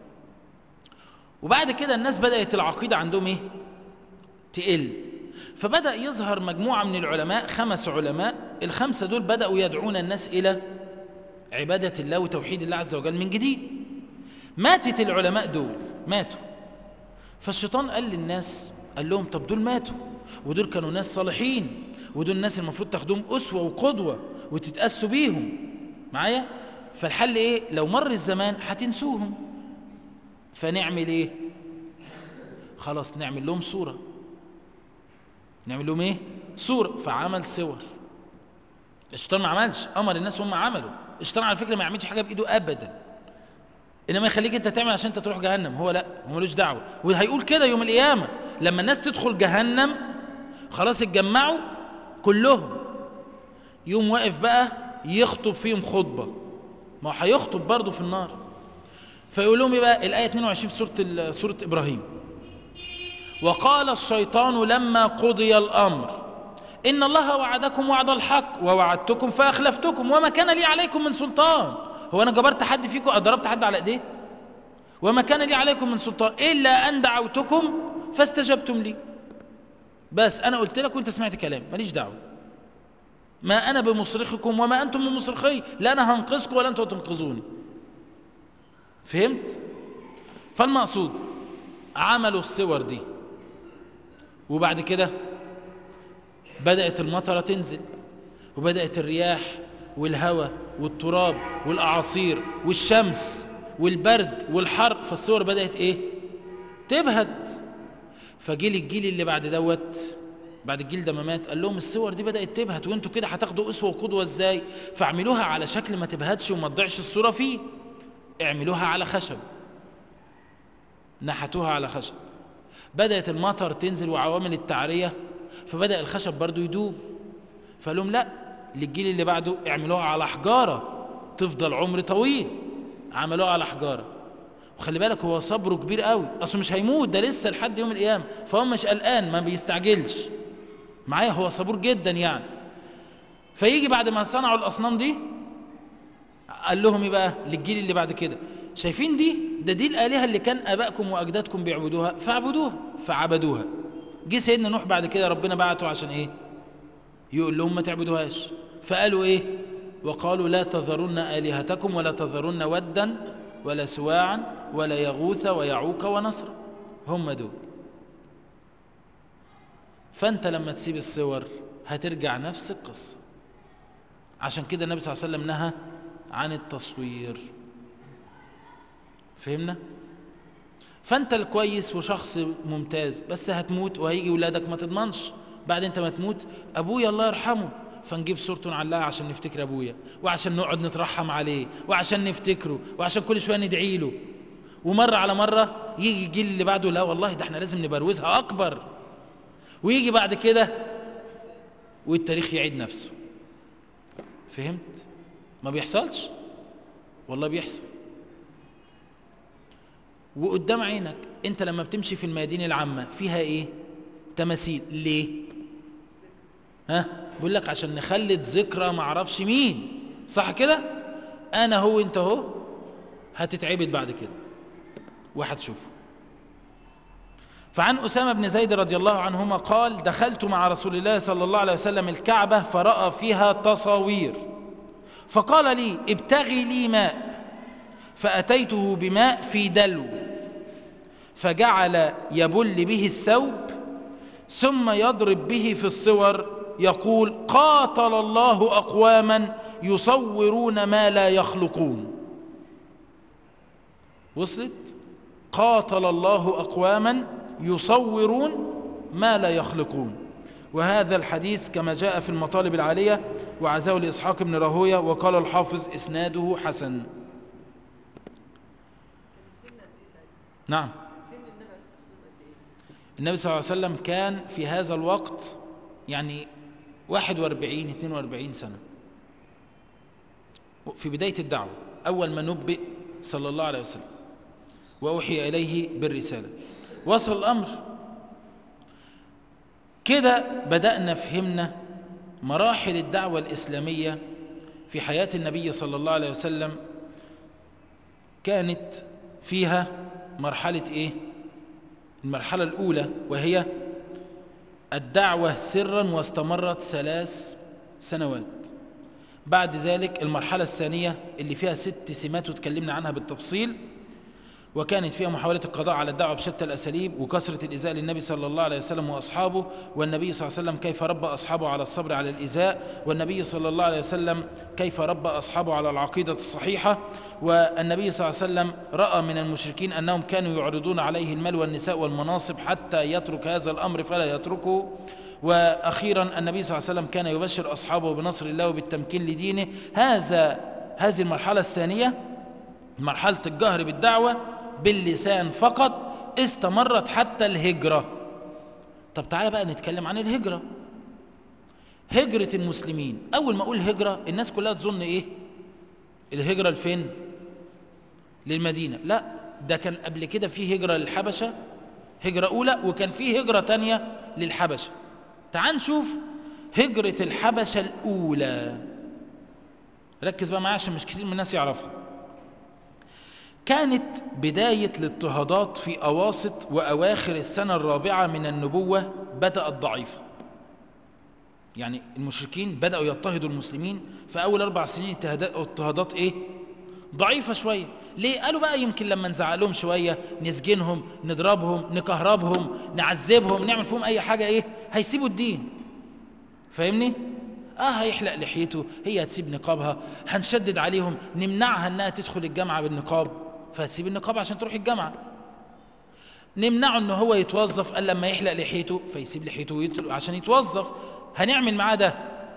Speaker 1: وبعد كده الناس بدأت العقيدة عندهم ايه تقل فبدأ يظهر مجموعة من العلماء خمس علماء الخمسة دول بدأوا يدعون الناس إلى عبادة الله وتوحيد الله عز وجل من جديد ماتت العلماء دول ماتوا فالشيطان قال للناس قال لهم طب دول ماتوا ودول كانوا ناس صالحين ودول الناس المفروض تاخدهم أسوة وقدوة وتتأسوا بيهم معايا فالحل ايه لو مر الزمان هتنسوهم فنعمل ايه خلاص نعمل لهم صورة نعمل لهم ايه صورة فعمل صور الشيطان ما عملش امر الناس هم عملوا الشيطان على فكرة ما يعملش حاجة بايده ابدا انما يخليك انت تعمل عشان انت تروح جهنم هو لا هو ملوش دعوة وهيقول كده يوم القيامة لما الناس تدخل جهنم خلاص اتجمعوا كلهم يوم واقف بقى يخطب فيهم خطبة ما هو هيخطب برضه في النار فيقول لهم ايه بقى الآية 22 في سورة, سورة إبراهيم وقال الشيطان لما قضي الأمر إن الله وعدكم وعد الحق ووعدتكم فأخلفتكم وما كان لي عليكم من سلطان هو أنا جبرت حد فيكم ضربت حد على إيديه وما كان لي عليكم من سلطان إلا أن دعوتكم فاستجبتم لي بس أنا قلت لك وأنت سمعت كلام ماليش دعوة ما أنا بمصرخكم وما أنتم بمصرخي لا أنا هنقذكم ولا أنتم تنقذوني فهمت؟ فالمقصود عملوا الصور دي وبعد كده بدأت المطرة تنزل وبدأت الرياح والهواء والتراب والأعاصير والشمس والبرد والحر فالصور بدأت ايه تبهد فجيل الجيل اللي بعد دوت بعد الجيل ده ما مات قال لهم الصور دي بدأت تبهت وانتوا كده هتاخدوا اسوة وقدوة ازاي فاعملوها على شكل ما تبهتش وما تضيعش الصورة فيه اعملوها على خشب نحتوها على خشب بدأت المطر تنزل وعوامل التعرية فبدأ الخشب برضو يدوب فقال لهم لا للجيل اللي بعده اعملوها على حجارة تفضل عمر طويل عملوها على حجارة وخلي بالك هو صبره كبير قوي اصله مش هيموت ده لسه لحد يوم القيامة فهو مش قلقان ما بيستعجلش معايا هو صبور جدا يعني فيجي بعد ما صنعوا الاصنام دي قال لهم ايه بقى للجيل اللي بعد كده شايفين دي ده دي الالهه اللي كان ابائكم واجدادكم بيعبدوها فاعبدوها فعبدوها جه سيدنا نوح بعد كده ربنا بعته عشان ايه يقول لهم ما تعبدوهاش فقالوا ايه وقالوا لا تذرن الهتكم ولا تذرن ودا ولا سواعا ولا يغوث ويعوق ونصر هم دول فانت لما تسيب الصور هترجع نفس القصه عشان كده النبي صلى الله عليه وسلم نهى عن التصوير فهمنا فانت الكويس وشخص ممتاز بس هتموت وهيجي ولادك ما تضمنش بعد انت ما تموت ابويا الله يرحمه فنجيب صورته نعلقها عشان نفتكر ابويا وعشان نقعد نترحم عليه وعشان نفتكره وعشان كل شويه ندعي له ومره على مره يجي الجيل اللي بعده لا والله ده احنا لازم نبروزها اكبر ويجي بعد كده والتاريخ يعيد نفسه فهمت ما بيحصلش والله بيحصل وقدام عينك انت لما بتمشي في الميادين العامة فيها ايه تماثيل ليه ها بيقول لك عشان نخلد ذكرى معرفش مين صح كده انا هو انت هو هتتعبد بعد كده وهتشوفه فعن أسامة بن زيد رضي الله عنهما قال دخلت مع رسول الله صلى الله عليه وسلم الكعبة فرأى فيها تصاوير فقال لي ابتغي لي ماء فأتيته بماء في دلو فجعل يبل به الثوب ثم يضرب به في الصور يقول قاتل الله أقواما يصورون ما لا يخلقون وصلت قاتل الله أقواما يصورون ما لا يخلقون وهذا الحديث كما جاء في المطالب العالية وعزاه لإسحاق بن راهويه وقال الحافظ إسناده حسن نعم النبي صلى الله عليه وسلم كان في هذا الوقت يعني 41 42 سنة في بداية الدعوة أول ما نبئ صلى الله عليه وسلم وأوحي إليه بالرسالة وصل الأمر كده بدأنا فهمنا مراحل الدعوة الإسلامية في حياة النبي صلى الله عليه وسلم كانت فيها مرحلة إيه؟ المرحلة الأولى وهي الدعوة سرا واستمرت ثلاث سنوات بعد ذلك المرحلة الثانية اللي فيها ست سمات وتكلمنا عنها بالتفصيل وكانت فيها محاولة القضاء على الدعوة بشتى الأساليب وكثرة الإزاء للنبي صلى الله عليه وسلم وأصحابه والنبي صلى الله عليه وسلم كيف ربى أصحابه على الصبر على الإزاء والنبي صلى الله عليه وسلم كيف ربى أصحابه على العقيدة الصحيحة والنبي صلى الله عليه وسلم رأى من المشركين أنهم كانوا يعرضون عليه المال والنساء والمناصب حتى يترك هذا الأمر فلا يتركه وأخيرا النبي صلى الله عليه وسلم كان يبشر أصحابه بنصر الله وبالتمكين لدينه هذا هذه المرحلة الثانية مرحلة الجهر بالدعوة باللسان فقط استمرت حتى الهجرة طب تعالى بقى نتكلم عن الهجرة هجرة المسلمين أول ما أقول هجرة الناس كلها تظن إيه الهجرة لفين للمدينة لا ده كان قبل كده في هجرة للحبشة هجرة أولى وكان في هجرة تانية للحبشة تعال نشوف هجرة الحبشة الأولى ركز بقى معايا عشان مش كتير من الناس يعرفها كانت بداية الاضطهادات في أواسط وأواخر السنة الرابعة من النبوة بدأت ضعيفة يعني المشركين بدأوا يضطهدوا المسلمين في أول أربع سنين اضطهادات إيه؟ ضعيفة شوية ليه؟ قالوا بقى يمكن لما نزعلهم شوية نسجنهم نضربهم نكهربهم نعذبهم نعمل فيهم أي حاجة إيه؟ هيسيبوا الدين فاهمني؟ اه هيحلق لحيته هي هتسيب نقابها هنشدد عليهم نمنعها انها تدخل الجامعة بالنقاب فهتسيب النقاب عشان تروح الجامعة نمنعه ان هو يتوظف قال لما يحلق لحيته فيسيب لحيته عشان يتوظف هنعمل معاه ده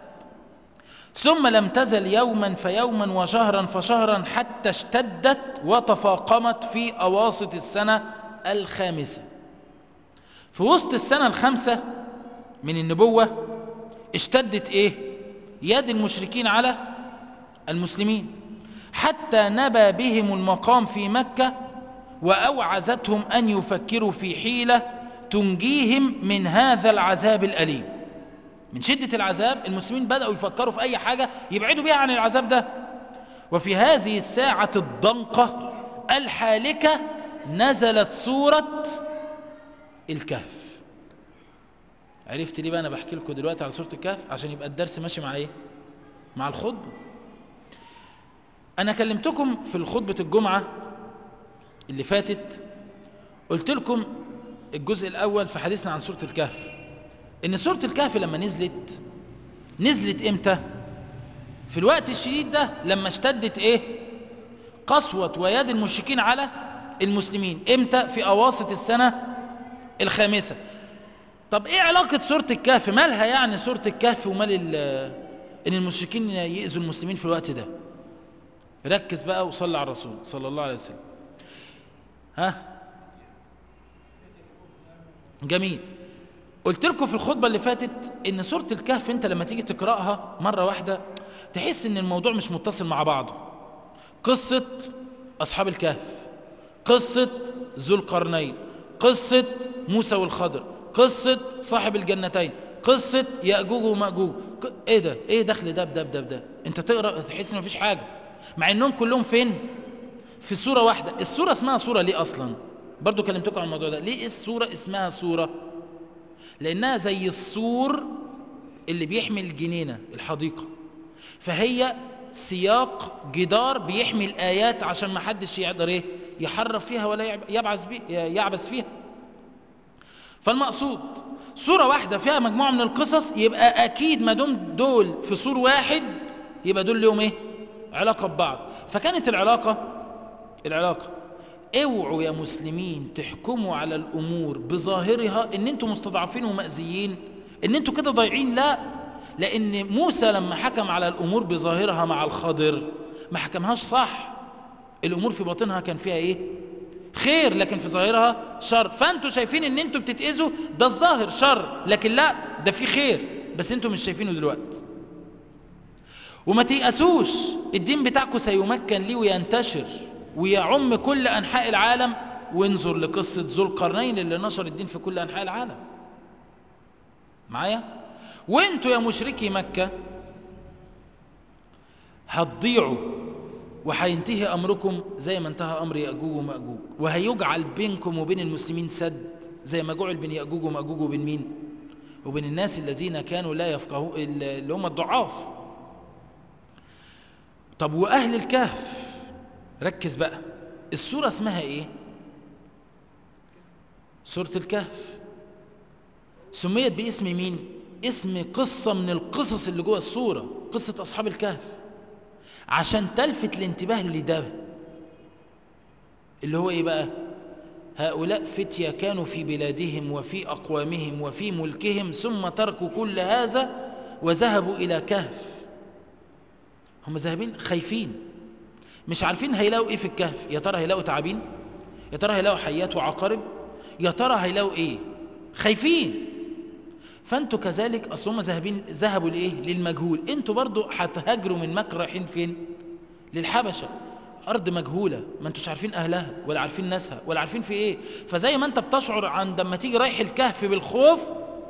Speaker 1: ثم لم تزل يوما فيوما وشهرا فشهرا حتى اشتدت وتفاقمت في أواسط السنة الخامسة في وسط السنة الخامسة من النبوة اشتدت ايه يد المشركين على المسلمين حتى نبى بهم المقام في مكة وأوعزتهم أن يفكروا في حيلة تنجيهم من هذا العذاب الأليم من شدة العذاب المسلمين بدأوا يفكروا في أي حاجة يبعدوا بيها عن العذاب ده وفي هذه الساعة الضنقة الحالكة نزلت سورة الكهف عرفت ليه بقى أنا بحكي لكم دلوقتي على سورة الكهف عشان يبقى الدرس ماشي مع إيه مع الخطبة أنا كلمتكم في الخطبة الجمعة اللي فاتت قلت لكم الجزء الأول في حديثنا عن سورة الكهف ان سورة الكهف لما نزلت نزلت امتى في الوقت الشديد ده لما اشتدت ايه قسوة ويد المشركين على المسلمين امتى في اواسط السنة الخامسة طب ايه علاقة سورة الكهف مالها يعني سورة الكهف ومال ان المشركين يأذوا المسلمين في الوقت ده ركز بقى وصلى على الرسول صلى الله عليه وسلم ها جميل قلت لكم في الخطبة اللي فاتت ان سورة الكهف انت لما تيجي تقرأها مرة واحدة تحس ان الموضوع مش متصل مع بعضه قصة اصحاب الكهف قصة ذو القرنين قصة موسى والخضر قصة صاحب الجنتين قصة يأجوج ومأجوج ايه ده ايه دخل ده بده بده بده انت تقرأ تحس ان مفيش حاجة مع انهم كلهم فين في سورة واحدة السورة اسمها سورة ليه اصلا برضو كلمتكم عن الموضوع ده ليه السورة اسمها سورة لأنها زي السور اللي بيحمي الجنينة الحديقة فهي سياق جدار بيحمي الآيات عشان ما حدش يقدر ايه يحرف فيها ولا يبعث بي يعبث فيها فالمقصود سورة واحدة فيها مجموعة من القصص يبقى أكيد ما دام دول في سور واحد يبقى دول لهم ايه علاقة ببعض فكانت العلاقة العلاقة اوعوا يا مسلمين تحكموا على الامور بظاهرها ان انتم مستضعفين ومأذيين ان انتم كده ضايعين لا لان موسى لما حكم على الامور بظاهرها مع الخضر ما حكمهاش صح الامور في باطنها كان فيها ايه خير لكن في ظاهرها شر فانتوا شايفين ان انتوا بتتأذوا ده الظاهر شر لكن لا ده في خير بس انتوا مش شايفينه دلوقتي وما تيأسوش الدين بتاعكم سيمكن ليه وينتشر ويعم كل أنحاء العالم وانظر لقصة ذو القرنين اللي نشر الدين في كل أنحاء العالم معايا وانتوا يا مشركي مكة هتضيعوا وهينتهي أمركم زي ما انتهى أمر يأجوج ومأجوج وهيجعل بينكم وبين المسلمين سد زي ما جعل بين يأجوج ومأجوج وبين مين وبين الناس الذين كانوا لا يفقهوا اللي هم الضعاف طب وأهل الكهف ركز بقى السورة اسمها ايه سورة الكهف سميت باسم مين اسم قصة من القصص اللي جوه السورة قصة أصحاب الكهف عشان تلفت الانتباه لده اللي هو ايه بقى هؤلاء فتية كانوا في بلادهم وفي أقوامهم وفي ملكهم ثم تركوا كل هذا وذهبوا إلى كهف هم ذاهبين خايفين مش عارفين هيلاقوا ايه في الكهف يا ترى هيلاقوا تعابين يا ترى هيلاقوا حيات وعقارب يا ترى هيلاقوا ايه خايفين فانتوا كذلك اصل هم ذاهبين ذهبوا لايه للمجهول انتوا برضو هتهاجروا من مكه رايحين فين للحبشه ارض مجهوله ما انتوش عارفين اهلها ولا عارفين ناسها ولا عارفين في ايه فزي ما انت بتشعر عندما تيجي رايح الكهف بالخوف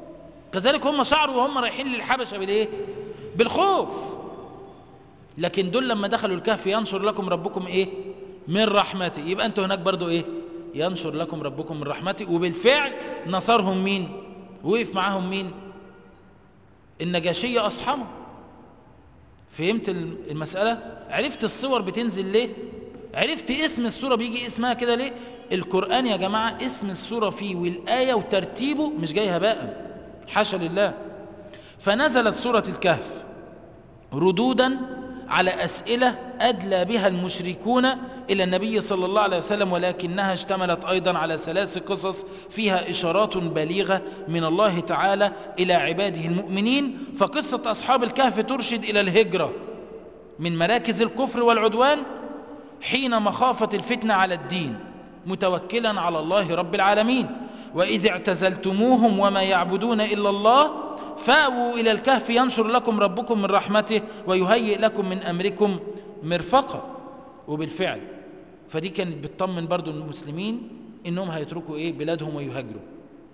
Speaker 1: كذلك هم شعروا وهم رايحين للحبشة بالايه بالخوف لكن دول لما دخلوا الكهف ينشر لكم ربكم ايه من رحمته يبقى انتوا هناك برضو ايه ينشر لكم ربكم من رحمته وبالفعل نصرهم مين وقف معاهم مين النجاشية أصحابه فهمت المسألة عرفت الصور بتنزل ليه عرفت اسم السورة بيجي اسمها كده ليه القرآن يا جماعة اسم السورة فيه والآية وترتيبه مش جاي هباء حاشا لله فنزلت سورة الكهف ردودا على أسئلة أدلى بها المشركون إلى النبي صلى الله عليه وسلم ولكنها اشتملت أيضا على ثلاث قصص فيها إشارات بليغة من الله تعالى إلى عباده المؤمنين فقصة أصحاب الكهف ترشد إلى الهجرة من مراكز الكفر والعدوان حين مخافة الفتنة على الدين متوكلا على الله رب العالمين وإذ اعتزلتموهم وما يعبدون إلا الله فأووا إلى الكهف ينشر لكم ربكم من رحمته ويهيئ لكم من أمركم مرفقا وبالفعل فدي كانت بتطمن برضو المسلمين إنهم هيتركوا إيه بلادهم ويهاجروا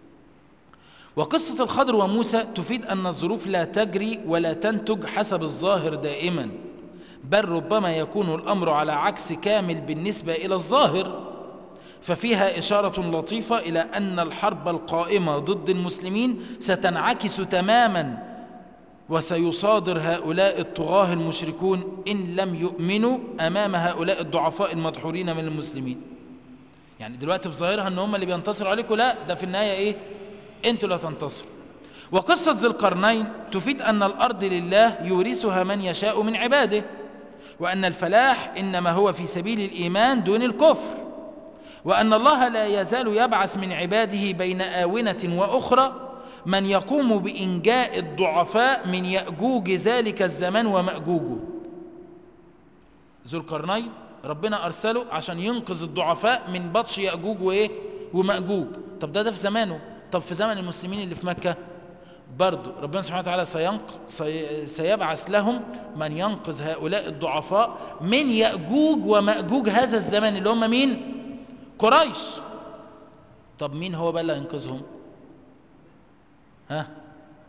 Speaker 1: وقصة الخضر وموسى تفيد أن الظروف لا تجري ولا تنتج حسب الظاهر دائما بل ربما يكون الأمر على عكس كامل بالنسبة إلى الظاهر ففيها إشارة لطيفة إلى أن الحرب القائمة ضد المسلمين ستنعكس تماما وسيصادر هؤلاء الطغاة المشركون إن لم يؤمنوا أمام هؤلاء الضعفاء المدحورين من المسلمين يعني دلوقتي في ظاهرها أن هم اللي بينتصروا عليكم لا ده في النهاية إيه أنتوا لا تنتصروا وقصة ذي القرنين تفيد أن الأرض لله يورثها من يشاء من عباده وأن الفلاح إنما هو في سبيل الإيمان دون الكفر وأن الله لا يزال يبعث من عباده بين آونة وأخرى من يقوم بإنجاء الضعفاء من يأجوج ذلك الزمان ومأجوجه ذو القرنين ربنا أرسله عشان ينقذ الضعفاء من بطش يأجوج وإيه ومأجوج طب ده ده في زمانه طب في زمن المسلمين اللي في مكة برضو ربنا سبحانه وتعالى سينق... سي... سيبعث لهم من ينقذ هؤلاء الضعفاء من يأجوج ومأجوج هذا الزمان اللي هم مين قريش طب مين هو بقى اللي هينقذهم ها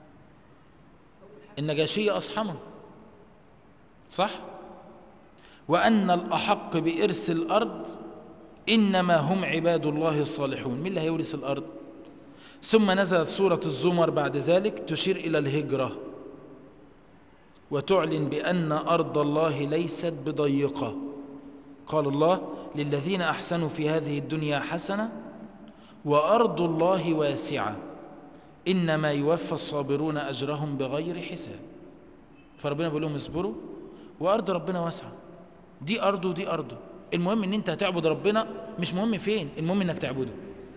Speaker 1: النجاشية أصحمه صح وأن الأحق بإرث الأرض إنما هم عباد الله الصالحون مين اللي هيورث الأرض ثم نزلت سورة الزمر بعد ذلك تشير إلى الهجرة وتعلن بأن أرض الله ليست بضيقة قال الله للذين أحسنوا في هذه الدنيا حسنة وأرض الله واسعة إنما يوفى الصابرون أجرهم بغير حساب فربنا بيقول لهم اصبروا وأرض ربنا واسعة دي أرضه ودي أرضه المهم ان انت هتعبد ربنا مش مهم فين المهم انك تعبده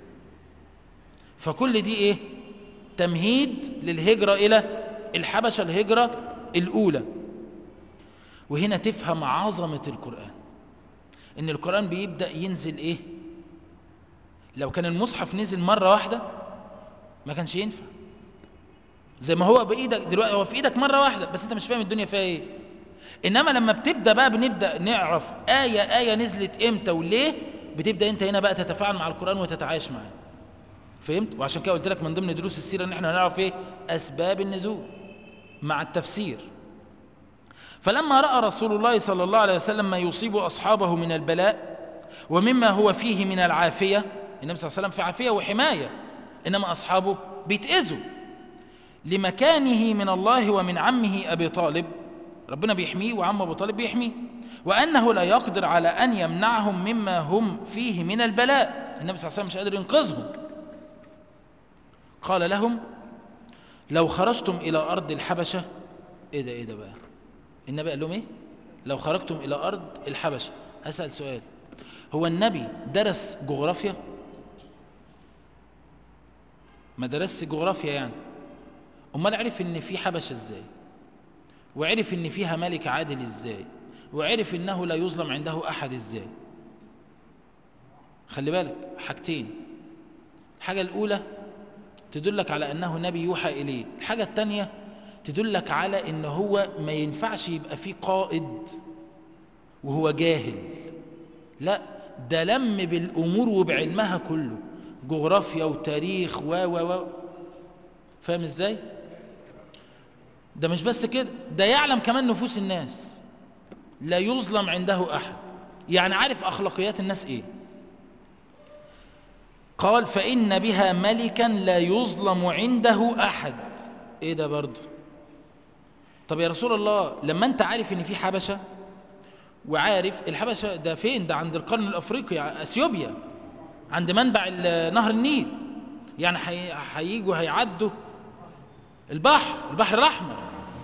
Speaker 1: فكل دي ايه تمهيد للهجرة الى الحبشة الهجرة الاولى وهنا تفهم عظمة القرآن ان القرآن بيبدأ ينزل ايه لو كان المصحف نزل مرة واحدة ما كانش ينفع زي ما هو بايدك دلوقتي هو في ايدك مرة واحدة بس انت مش فاهم الدنيا فيها ايه انما لما بتبدأ بقى بنبدأ نعرف آية آية نزلت امتى وليه بتبدأ انت هنا بقى تتفاعل مع القرآن وتتعايش معاه فهمت وعشان كده قلت لك من ضمن دروس السيرة ان احنا هنعرف ايه اسباب النزول مع التفسير فلما رأى رسول الله صلى الله عليه وسلم ما يصيب أصحابه من البلاء ومما هو فيه من العافية النبي صلى الله عليه وسلم في عافية وحماية إنما أصحابه بيتأذوا لمكانه من الله ومن عمه أبي طالب ربنا بيحميه وعم أبو طالب بيحميه وأنه لا يقدر على أن يمنعهم مما هم فيه من البلاء النبي صلى الله عليه وسلم مش قادر ينقذهم قال لهم لو خرجتم إلى أرض الحبشة إيه ده إيه ده بقى النبي قال لهم إيه لو خرجتم إلى أرض الحبشة أسأل سؤال هو النبي درس جغرافيا ما درسش جغرافيا يعني امال عرف ان في حبشة ازاي وعرف ان فيها ملك عادل ازاي وعرف انه لا يظلم عنده احد ازاي خلي بالك حاجتين الحاجة الاولى تدلك على انه نبي يوحى اليه الحاجة التانية تدلك على ان هو ما ينفعش يبقى فيه قائد وهو جاهل لا ده لم بالامور وبعلمها كله جغرافيا وتاريخ و و و فاهم ازاي ده مش بس كده ده يعلم كمان نفوس الناس لا يظلم عنده احد يعني عارف اخلاقيات الناس ايه قال فان بها ملكا لا يظلم عنده احد ايه ده برضه طب يا رسول الله لما انت عارف ان في حبشه وعارف الحبشه ده فين ده عند القرن الافريقي اثيوبيا عند منبع نهر النيل يعني هيجوا هيعدوا البحر البحر الاحمر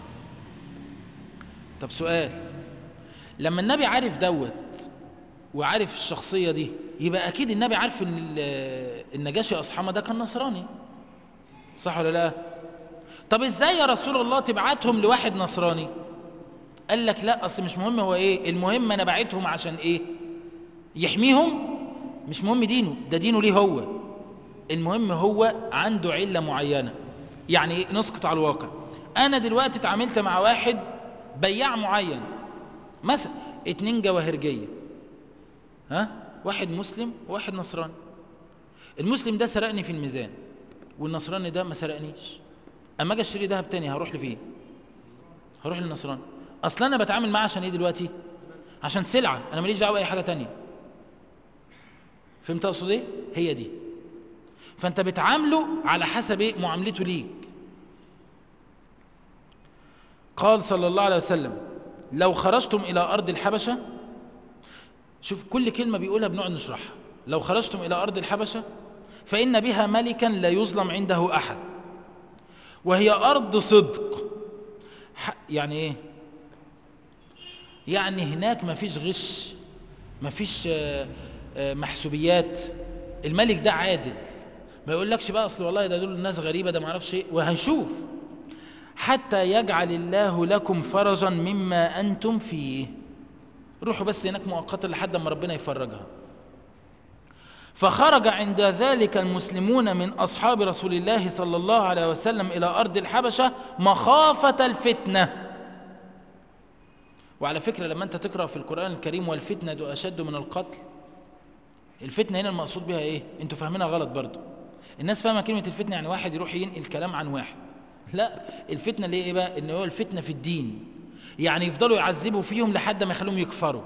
Speaker 1: طب سؤال لما النبي عارف دوت وعارف الشخصية دي يبقى أكيد النبي عارف إن النجاشي أصحابه ده كان نصراني صح ولا لا طب إزاي يا رسول الله تبعتهم لواحد نصراني قال لك لا أصل مش مهم هو إيه المهم أنا بعتهم عشان إيه يحميهم مش مهم دينه ده دينه ليه هو المهم هو عنده علة معينة يعني إيه نسقط على الواقع أنا دلوقتي اتعاملت مع واحد بياع معين مثلا اتنين جواهرجية ها واحد مسلم وواحد نصراني المسلم ده سرقني في الميزان والنصراني ده ما سرقنيش اما اجي اشتري دهب تاني هروح لفين هروح للنصراني اصلا انا بتعامل معاه عشان ايه دلوقتي عشان سلعه انا ماليش دعوه اي حاجه تانية فهمت اقصد ايه هي دي فانت بتعامله على حسب ايه معاملته ليك قال صلى الله عليه وسلم لو خرجتم الى ارض الحبشه شوف كل كلمة بيقولها بنقعد نشرحها لو خرجتم إلى أرض الحبشة فإن بها ملكا لا يظلم عنده أحد وهي أرض صدق يعني إيه يعني هناك ما فيش غش ما فيش محسوبيات الملك ده عادل ما يقولكش بقى أصل والله ده دول الناس غريبة ده ما اعرفش ايه وهنشوف حتى يجعل الله لكم فرجا مما أنتم فيه روحوا بس هناك مؤقتا لحد ما ربنا يفرجها فخرج عند ذلك المسلمون من أصحاب رسول الله صلى الله عليه وسلم إلى أرض الحبشة مخافة الفتنة وعلى فكرة لما أنت تقرأ في القرآن الكريم والفتنة أشد من القتل الفتنة هنا المقصود بها إيه أنتوا فاهمينها غلط برضو الناس فاهمة كلمة الفتنة يعني واحد يروح ينقل كلام عن واحد لا الفتنة اللي إيه بقى إن هو الفتنة في الدين يعني يفضلوا يعذبوا فيهم لحد ما يخلوهم يكفروا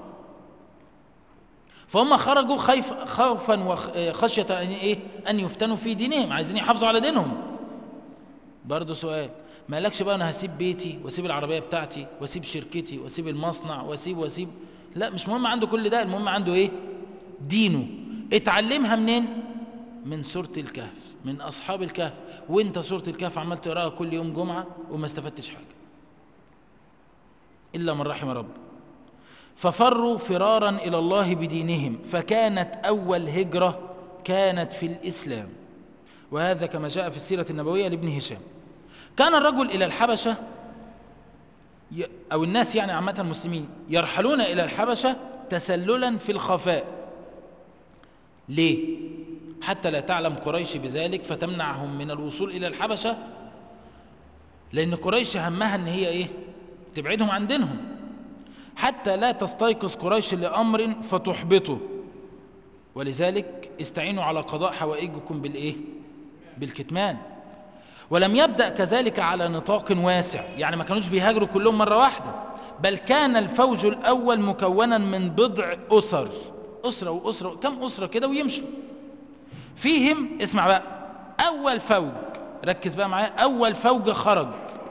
Speaker 1: فهم خرجوا خيف خوفا وخشية أن, إيه؟ أن يفتنوا في دينهم عايزين يحافظوا على دينهم برضو سؤال ما قالكش بقى أنا هسيب بيتي واسيب العربية بتاعتي واسيب شركتي واسيب المصنع واسيب واسيب لا مش مهم عنده كل ده المهم عنده إيه دينه اتعلمها منين من سورة الكهف من أصحاب الكهف وانت سورة الكهف عمال تقراها كل يوم جمعة وما استفدتش حاجة إلا من رحم رب ففروا فرارا إلى الله بدينهم فكانت أول هجرة كانت في الإسلام وهذا كما جاء في السيرة النبوية لابن هشام كان الرجل إلى الحبشة أو الناس يعني عامة المسلمين يرحلون إلى الحبشة تسللا في الخفاء ليه؟ حتى لا تعلم قريش بذلك فتمنعهم من الوصول إلى الحبشة لأن قريش همها أن هي إيه؟ تبعدهم عن دينهم حتى لا تستيقظ قريش لأمر فتحبطه ولذلك استعينوا على قضاء حوائجكم بالإيه؟ بالكتمان ولم يبدأ كذلك على نطاق واسع يعني ما كانوش بيهاجروا كلهم مرة واحدة بل كان الفوج الأول مكونا من بضع أسر أسرة وأسرة كم أسرة كده ويمشوا فيهم اسمع بقى أول فوج ركز بقى معايا أول فوج خرج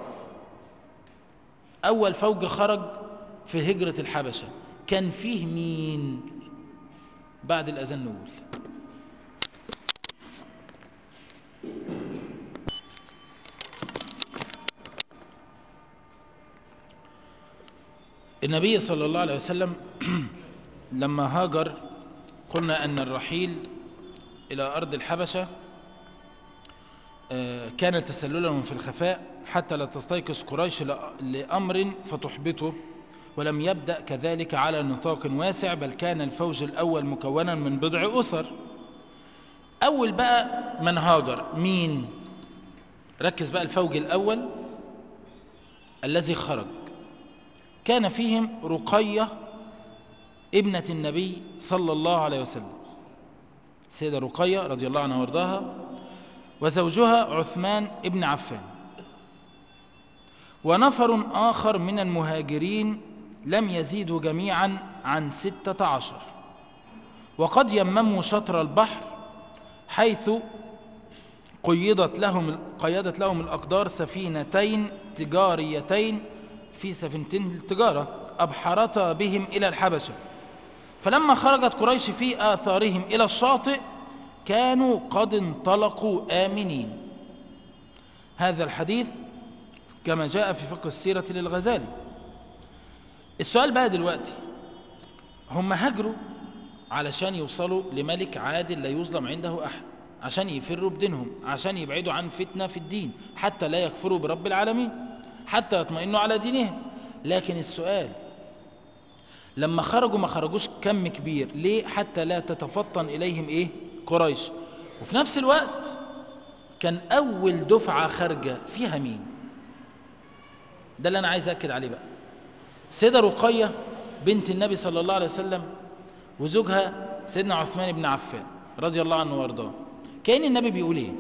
Speaker 1: أول فوج خرج في هجرة الحبشة كان فيه مين بعد الأذان نقول النبي صلى الله عليه وسلم لما هاجر قلنا أن الرحيل إلى أرض الحبشة كان تسللا في الخفاء حتى لا تستيقظ قريش لأمر فتحبطه ولم يبدأ كذلك على نطاق واسع بل كان الفوج الأول مكونا من بضع أسر أول بقى من هاجر مين ركز بقى الفوج الأول الذي خرج كان فيهم رقية ابنة النبي صلى الله عليه وسلم سيدة رقية رضي الله عنها وارضاها وزوجها عثمان ابن عفان ونفر آخر من المهاجرين لم يزيدوا جميعا عن ستة عشر وقد يمموا شطر البحر حيث قيدت لهم قيدت لهم الأقدار سفينتين تجاريتين في سفينتين التجارة أبحرتا بهم إلى الحبشة فلما خرجت قريش في آثارهم إلى الشاطئ كانوا قد انطلقوا آمنين هذا الحديث كما جاء في فقه السيرة للغزالي السؤال بقى دلوقتي هم هاجروا علشان يوصلوا لملك عادل لا يظلم عنده أحد عشان يفروا بدينهم عشان يبعدوا عن فتنة في الدين حتى لا يكفروا برب العالمين حتى يطمئنوا على دينهم لكن السؤال لما خرجوا ما خرجوش كم كبير ليه حتى لا تتفطن إليهم إيه قريش وفي نفس الوقت كان أول دفعة خارجة فيها مين ده اللي أنا عايز أكد عليه بقى سيدة رقية بنت النبي صلى الله عليه وسلم وزوجها سيدنا عثمان بن عفان رضي الله عنه وارضاه كأن النبي بيقول ايه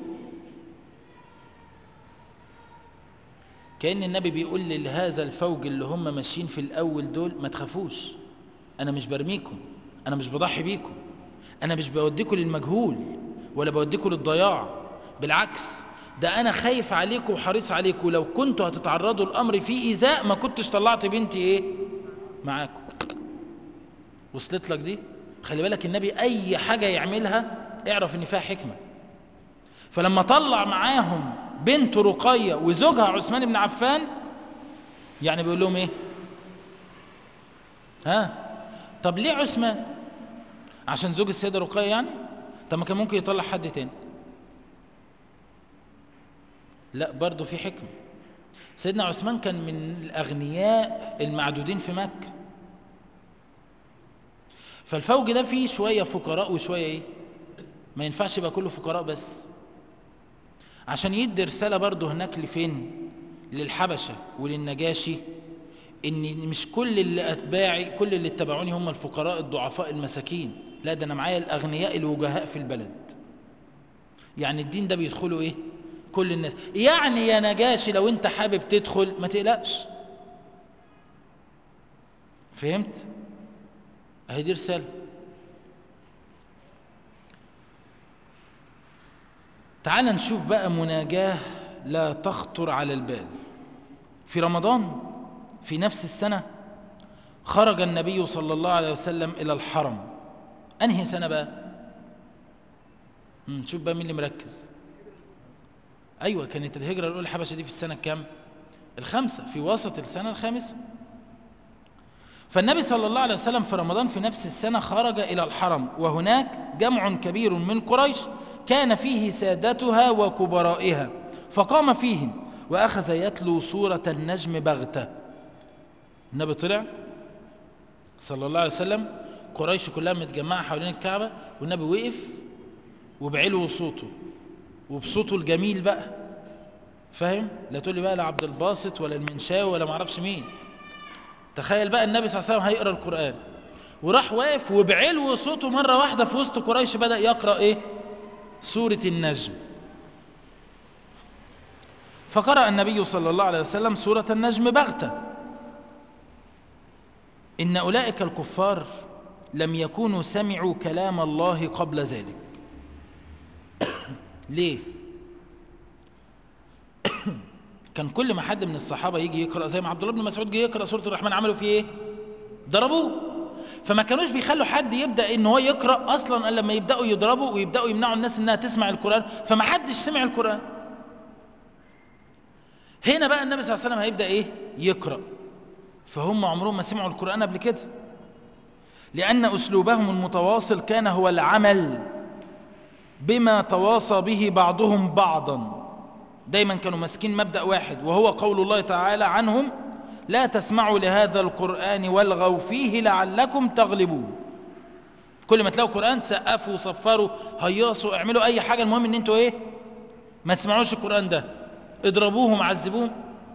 Speaker 1: كأن النبي بيقول لهذا الفوج اللي هم ماشيين في الأول دول ما تخافوش أنا مش برميكم أنا مش بضحي بيكم أنا مش بوديكم للمجهول ولا بوديكم للضياع بالعكس ده أنا خايف عليكم وحريص عليكم لو كنتوا هتتعرضوا الأمر فيه إيذاء ما كنتش طلعت بنتي إيه معاكم وصلت لك دي خلي بالك النبي أي حاجة يعملها اعرف إن فيها حكمة فلما طلع معاهم بنت رقية وزوجها عثمان بن عفان يعني بيقول لهم ايه ها طب ليه عثمان عشان زوج السيدة رقية يعني طب ما كان ممكن يطلع حد تاني لا برضه في حكمة سيدنا عثمان كان من الأغنياء المعدودين في مكة فالفوج ده فيه شوية فقراء وشوية ايه ما ينفعش يبقى كله فقراء بس عشان يدي رسالة برضه هناك لفين للحبشة وللنجاشي ان مش كل اللي اتباعي كل اللي اتبعوني هم الفقراء الضعفاء المساكين لا ده انا معايا الاغنياء الوجهاء في البلد يعني الدين ده بيدخلوا ايه كل الناس يعني يا نجاشي لو انت حابب تدخل ما تقلقش فهمت اهي دي رساله تعال نشوف بقى مناجاه لا تخطر على البال في رمضان في نفس السنه خرج النبي صلى الله عليه وسلم الى الحرم انهي سنه بقى مم، شوف بقى مين اللي مركز ايوه كانت الهجره الاولى الحبشه دي في السنه الكام الخامسه في وسط السنه الخامسه فالنبي صلى الله عليه وسلم في رمضان في نفس السنه خرج الى الحرم وهناك جمع كبير من قريش كان فيه سادتها وكبرائها فقام فيهم واخذ يتلو سوره النجم بغته النبي طلع صلى الله عليه وسلم قريش كلها متجمعه حوالين الكعبه والنبي وقف وبعلو صوته وبصوته الجميل بقى فاهم لا تقول لي بقى لا عبد الباسط ولا المنشاوي ولا ما اعرفش مين تخيل بقى النبي صلى الله عليه وسلم هيقرا القران وراح واقف وبعلو صوته مره واحده في وسط قريش بدا يقرا ايه سوره النجم فقرأ النبي صلى الله عليه وسلم سورة النجم بغتة إن أولئك الكفار لم يكونوا سمعوا كلام الله قبل ذلك ليه كان كل ما حد من الصحابة يجي يقرأ زي ما عبد الله بن مسعود جه يقرأ سورة الرحمن عملوا فيه ايه ضربوه فما كانوش بيخلوا حد يبدأ ان هو يقرأ اصلا الا لما يبدأوا يضربوا ويبدأوا يمنعوا الناس انها تسمع القرآن فما حدش سمع القرآن هنا بقى النبي صلى الله عليه وسلم هيبدأ ايه يقرأ فهم عمرهم ما سمعوا القرآن قبل كده لأن أسلوبهم المتواصل كان هو العمل بما تواصى به بعضهم بعضا دايما كانوا ماسكين مبدأ واحد وهو قول الله تعالى عنهم لا تسمعوا لهذا القرآن والغوا فيه لعلكم تغلبون كل ما تلاقوا قرآن سقفوا صفروا هيصوا اعملوا أي حاجة المهم ان انتوا ايه ما تسمعوش القرآن ده اضربوهم عذبوهم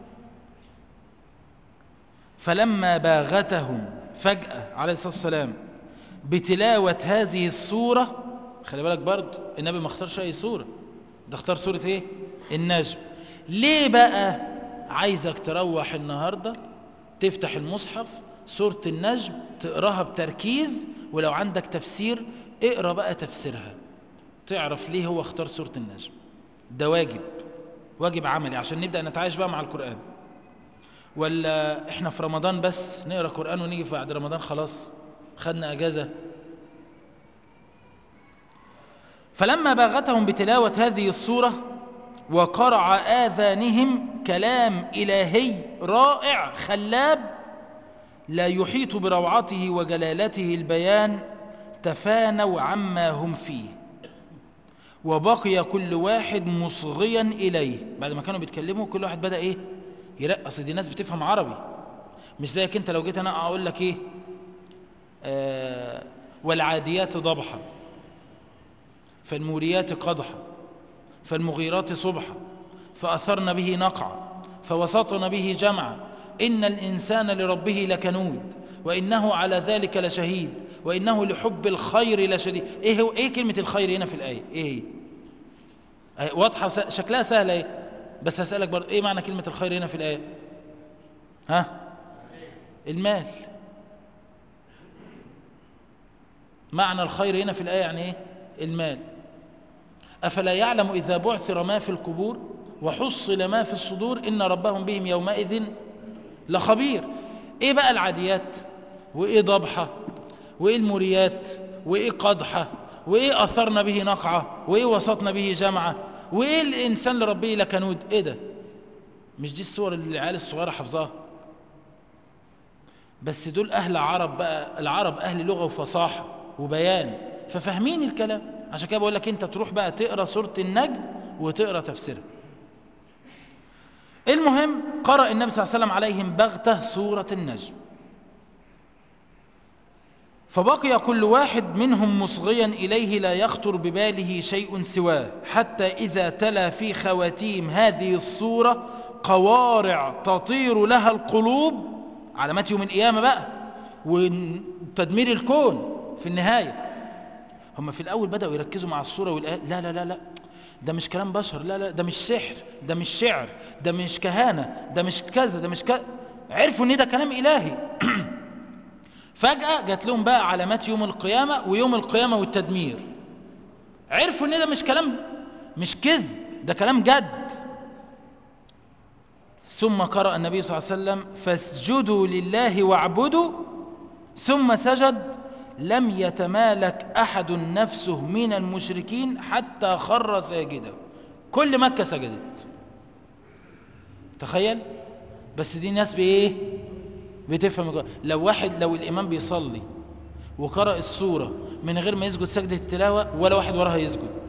Speaker 1: فلما باغتهم فجأة عليه الصلاة والسلام بتلاوة هذه الصورة خلي بالك برضه النبي ما اختارش أي صورة ده اختار سورة ايه النجم ليه بقى عايزك تروح النهاردة تفتح المصحف سورة النجم تقراها بتركيز ولو عندك تفسير اقرا بقى تفسيرها تعرف ليه هو اختار سورة النجم ده واجب واجب عملي عشان نبدأ نتعايش بقى مع القرآن ولا احنا في رمضان بس نقرا قرآن ونيجي بعد رمضان خلاص خدنا اجازة فلما باغتهم بتلاوة هذه الصورة وقرع آذانهم كلام إلهي رائع خلاب لا يحيط بروعته وجلالته البيان تفانوا عما هم فيه وبقي كل واحد مصغيا إليه بعد ما كانوا بيتكلموا كل واحد بدأ إيه يرقص دي ناس بتفهم عربي مش زيك انت لو جيت انا اقول لك ايه آه والعاديات ضبحا فالموريات قدحا فالمغيرات صبحا فأثرن به نقعا فوسطن به جمعا إن الإنسان لربه لكنود وإنه على ذلك لشهيد وإنه لحب الخير لشديد إيه, هو إيه كلمة الخير هنا في الآية إيه هي واضحة شكلها سهلة إيه بس هسألك برضه إيه معنى كلمة الخير هنا في الآية ها المال معنى الخير هنا في الآية يعني إيه المال أفلا يعلم إذا بعثر ما في القبور وحصل ما في الصدور إن ربهم بهم يومئذ لخبير إيه بقى العاديات وإيه ضبحة وإيه المريات وإيه قدحة وإيه أثرنا به نقعة وإيه وسطنا به جمعة وإيه الإنسان لربه لكنود إيه ده مش دي الصور اللي العيال الصغيرة حفظها بس دول أهل عرب بقى العرب أهل لغة وفصاحة وبيان ففاهمين الكلام عشان كده بقول لك انت تروح بقى تقرا سوره النجم وتقرا تفسيرها المهم قرأ النبي صلى الله عليه وسلم عليهم بغتة سورة النجم فبقي كل واحد منهم مصغيا إليه لا يخطر بباله شيء سواه حتى إذا تلا في خواتيم هذه الصورة قوارع تطير لها القلوب علامات يوم القيامة بقى وتدمير الكون في النهاية هم في الأول بدأوا يركزوا مع الصورة والآية لا لا لا لا ده مش كلام بشر لا لا ده مش سحر ده مش شعر ده مش كهانة ده مش كذا ده مش كذا عرفوا ان ده كلام إلهي فجأة جات لهم بقى علامات يوم القيامة ويوم القيامة والتدمير عرفوا ان ده مش كلام مش كذب ده كلام جد ثم قرأ النبي صلى الله عليه وسلم فاسجدوا لله واعبدوا ثم سجد لم يتمالك أحد نفسه من المشركين حتى خر ساجدا كل مكة سجدت تخيل بس دي ناس بإيه بتفهم لو واحد لو الإمام بيصلي وقرأ السورة من غير ما يسجد سجدة التلاوة ولا واحد وراها يسجد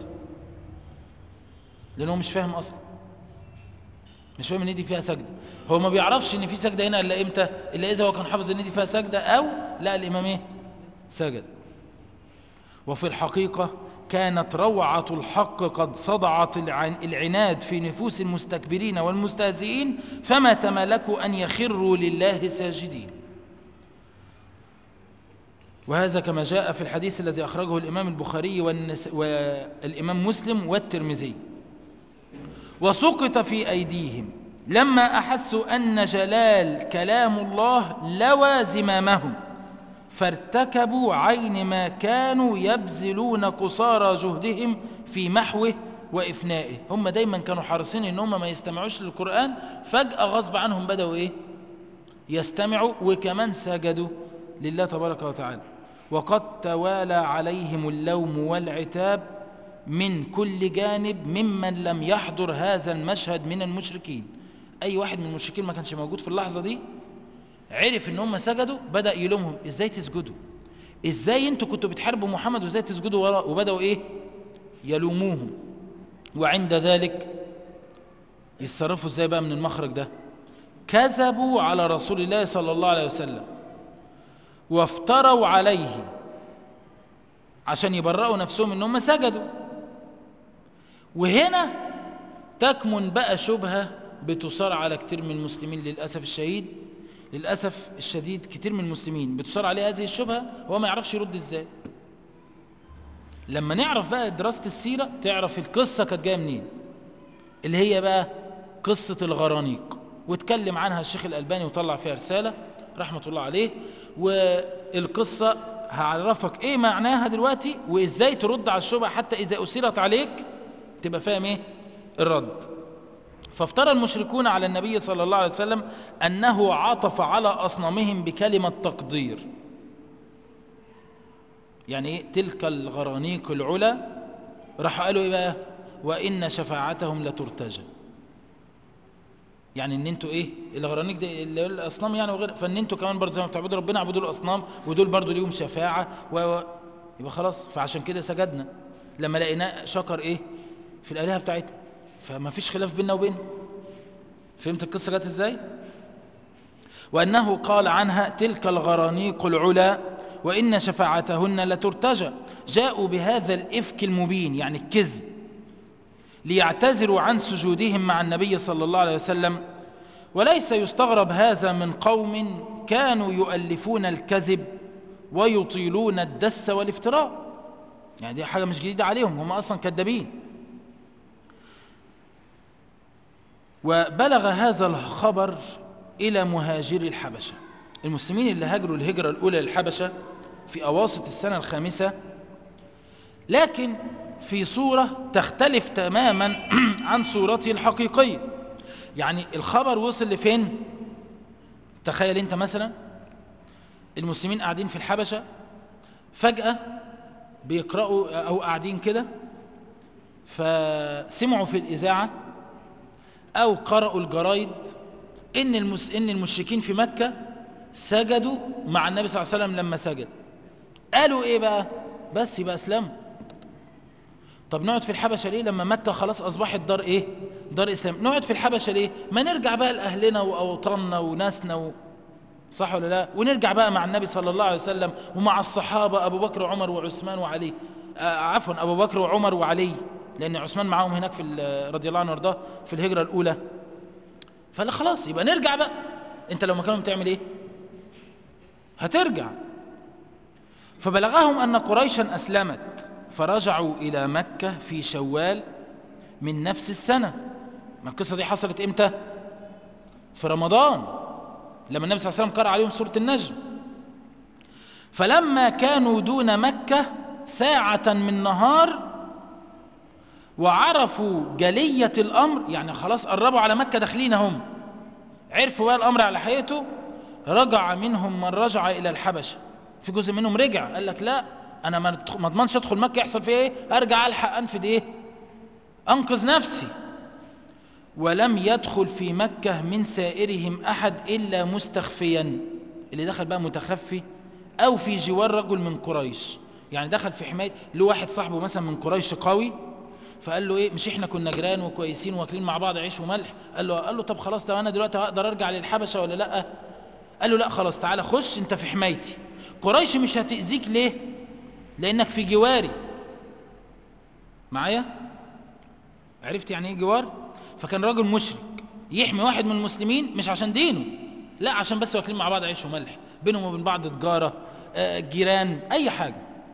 Speaker 1: لأنه مش فاهم أصلا مش فاهم ان دي فيها سجدة هو ما بيعرفش ان في سجدة هنا الا امتى الا اذا هو كان حافظ ان دي فيها سجدة او لا الامام ايه سجد وفي الحقيقة كانت روعة الحق قد صدعت العناد في نفوس المستكبرين والمستهزئين فما تملكوا أن يخروا لله ساجدين وهذا كما جاء في الحديث الذي أخرجه الإمام البخاري والنس... والإمام مسلم والترمذي وسقط في أيديهم لما أحسوا أن جلال كلام الله لوى زمامهم فارتكبوا عين ما كانوا يبذلون قصارى جهدهم في محوه وإفنائه هم دايما كانوا حريصين ان هم ما يستمعوش للقرآن فجأة غصب عنهم بدأوا ايه يستمعوا وكمان سجدوا لله تبارك وتعالى وقد توالى عليهم اللوم والعتاب من كل جانب ممن لم يحضر هذا المشهد من المشركين اي واحد من المشركين ما كانش موجود في اللحظة دي عرف ان هم سجدوا بدأ يلومهم ازاي تسجدوا ازاي انتوا كنتوا بتحاربوا محمد وازاي تسجدوا وراء وبدأوا ايه يلوموهم وعند ذلك يتصرفوا ازاي بقى من المخرج ده كذبوا على رسول الله صلى الله عليه وسلم وافتروا عليه عشان يبرئوا نفسهم ان هم سجدوا وهنا تكمن بقى شبهة بتصار على كتير من المسلمين للأسف الشهيد للأسف الشديد كتير من المسلمين بتصار عليه هذه الشبهة هو ما يعرفش يرد ازاي لما نعرف بقى دراسة السيرة تعرف القصة كانت جاية منين اللي هي بقى قصة الغرانيق واتكلم عنها الشيخ الألباني وطلع فيها رسالة رحمة الله عليه والقصة هعرفك ايه معناها دلوقتي وازاي ترد على الشبهة حتى اذا اثيرت عليك تبقى فاهم ايه الرد فافترى المشركون على النبي صلى الله عليه وسلم انه عطف على اصنامهم بكلمة تقدير يعني ايه تلك الغرانيق العلا راح قالوا ايه بقى وان شفاعتهم لترتجى يعني ان انتوا ايه الغرانيق دي اللي هي الاصنام يعني وغير فان انتوا كمان برضه زي ما بتعبدوا ربنا اعبدوا الاصنام ودول برضه ليهم شفاعه و... و... يبقى خلاص فعشان كده سجدنا لما لقيناه شكر ايه في الالهه بتاعتنا فما فيش خلاف بيننا وبينه فهمت القصه جت ازاي وانه قال عنها تلك الغرانيق العلا وان شفاعتهن لترتجى جاءوا بهذا الافك المبين يعني الكذب ليعتذروا عن سجودهم مع النبي صلى الله عليه وسلم وليس يستغرب هذا من قوم كانوا يؤلفون الكذب ويطيلون الدس والافتراء يعني دي حاجة مش جديدة عليهم هم أصلا كذابين وبلغ هذا الخبر إلى مهاجري الحبشة المسلمين اللي هاجروا الهجرة الأولى للحبشة في أواسط السنة الخامسة لكن في صورة تختلف تماما عن صورته الحقيقية يعني الخبر وصل لفين تخيل انت مثلا المسلمين قاعدين في الحبشة فجأة بيقرأوا أو قاعدين كده فسمعوا في الإذاعة أو قرأوا الجرايد إن, المس... إن المشركين في مكة سجدوا مع النبي صلى الله عليه وسلم لما سجد قالوا إيه بقى بس يبقى أسلموا طب نقعد في الحبشة ليه لما مكة خلاص أصبحت دار إيه دار إسلام نقعد في الحبشة ليه ما نرجع بقى لأهلنا وأوطاننا وناسنا و... صح ولا لا ونرجع بقى مع النبي صلى الله عليه وسلم ومع الصحابة أبو بكر وعمر وعثمان وعلي آه عفوا أبو بكر وعمر وعلي لأن عثمان معاهم هناك في رضي الله عنه وارضاه في الهجرة الأولى فلا خلاص يبقى نرجع بقى أنت لو مكانهم تعمل إيه هترجع فبلغهم أن قريشا أسلمت فرجعوا إلى مكة في شوال من نفس السنة ما القصة دي حصلت إمتى في رمضان لما النبي صلى الله عليه وسلم قرأ عليهم سورة النجم فلما كانوا دون مكة ساعة من نهار وعرفوا جلية الأمر يعني خلاص قربوا على مكة داخلين هم عرفوا بقى الأمر على حقيقته رجع منهم من رجع إلى الحبشة في جزء منهم رجع قال لك لا أنا ما اضمنش أدخل مكة يحصل فيه إيه أرجع ألحق أنفد إيه أنقذ نفسي ولم يدخل في مكة من سائرهم أحد إلا مستخفيا اللي دخل بقى متخفي أو في جوار رجل من قريش يعني دخل في حماية له واحد صاحبه مثلا من قريش قوي فقال له ايه مش احنا كنا جيران وكويسين واكلين مع بعض عيش وملح قال له قال له طب خلاص طب انا دلوقتي هقدر ارجع للحبشه ولا لا قال له لا خلاص تعالى خش انت في حمايتي قريش مش هتاذيك ليه لانك في جواري معايا عرفت يعني ايه جوار فكان راجل مشرك يحمي واحد من المسلمين مش عشان دينه لا عشان بس واكلين مع بعض عيش وملح بينهم وبين بعض تجاره آه جيران اي حاجه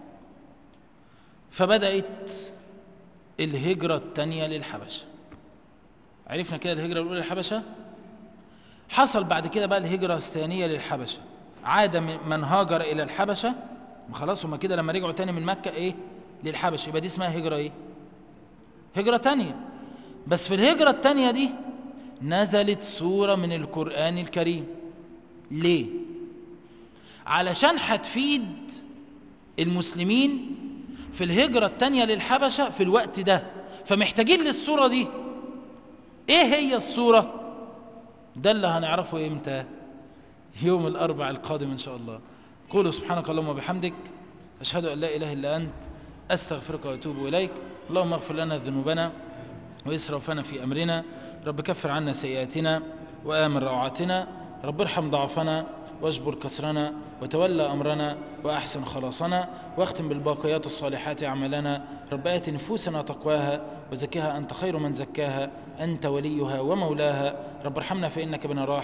Speaker 1: فبدات الهجرة الثانية للحبشة عرفنا كده الهجرة الأولى للحبشة حصل بعد كده بقى الهجرة الثانية للحبشة عاد من هاجر إلى الحبشة خلاص هما كده لما رجعوا تاني من مكة إيه للحبشة يبقى دي اسمها هجرة إيه هجرة تانية بس في الهجرة التانية دي نزلت سورة من القرآن الكريم ليه علشان هتفيد المسلمين في الهجرة التانية للحبشة في الوقت ده فمحتاجين للصورة دي ايه هي الصورة ده اللي هنعرفه امتى يوم الاربع القادم ان شاء الله قولوا سبحانك اللهم وبحمدك اشهد ان لا اله الا انت استغفرك واتوب اليك اللهم اغفر لنا ذنوبنا واسرافنا في امرنا رب كفر عنا سيئاتنا وامن روعاتنا رب ارحم ضعفنا واجبر كسرنا وتولى أمرنا وأحسن خلاصنا واختم بالباقيات الصالحات أعمالنا رب آت نفوسنا تقواها وزكها أنت خير من زكاها أنت وليها ومولاها رب ارحمنا فإنك بنا راحم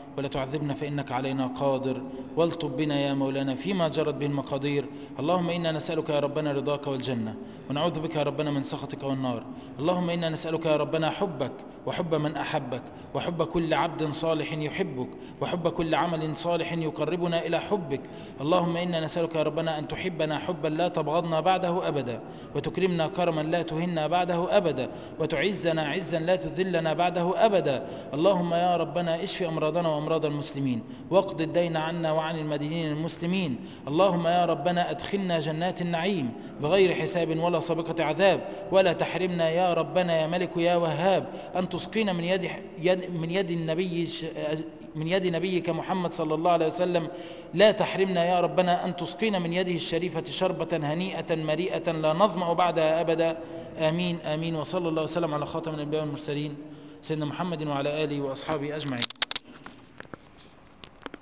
Speaker 1: ولا تعذبنا فإنك علينا قادر والطب بنا يا مولانا فيما جرت به المقادير اللهم إنا نسألك يا ربنا رضاك والجنة ونعوذ بك يا ربنا من سخطك والنار اللهم إنا نسألك يا ربنا حبك وحب من أحبك وحب كل عبد صالح يحبك وحب كل عمل صالح يقربنا إلى حبك اللهم إنا نسألك يا ربنا أن تحبنا حبا لا تبغضنا بعده أبدا وتكرمنا كرما لا تهنا بعده أبدا وتعزنا عزا لا تذلنا بعده أبدا اللهم يا ربنا اشف أمراضنا وأمراض المسلمين واقض الدين عنا وعن المدينين المسلمين اللهم يا ربنا أدخلنا جنات النعيم بغير حساب ولا سابقة عذاب ولا تحرمنا يا ربنا يا ملك يا وهاب أن تسقينا من يد, يد من يد النبي من يد نبيك محمد صلى الله عليه وسلم لا تحرمنا يا ربنا أن تسقينا من يده الشريفة شربة هنيئة مريئة لا نظمأ بعدها أبدا آمين آمين وصلى الله وسلم على خاتم الأنبياء والمرسلين سيدنا محمد وعلى آله وأصحابه أجمعين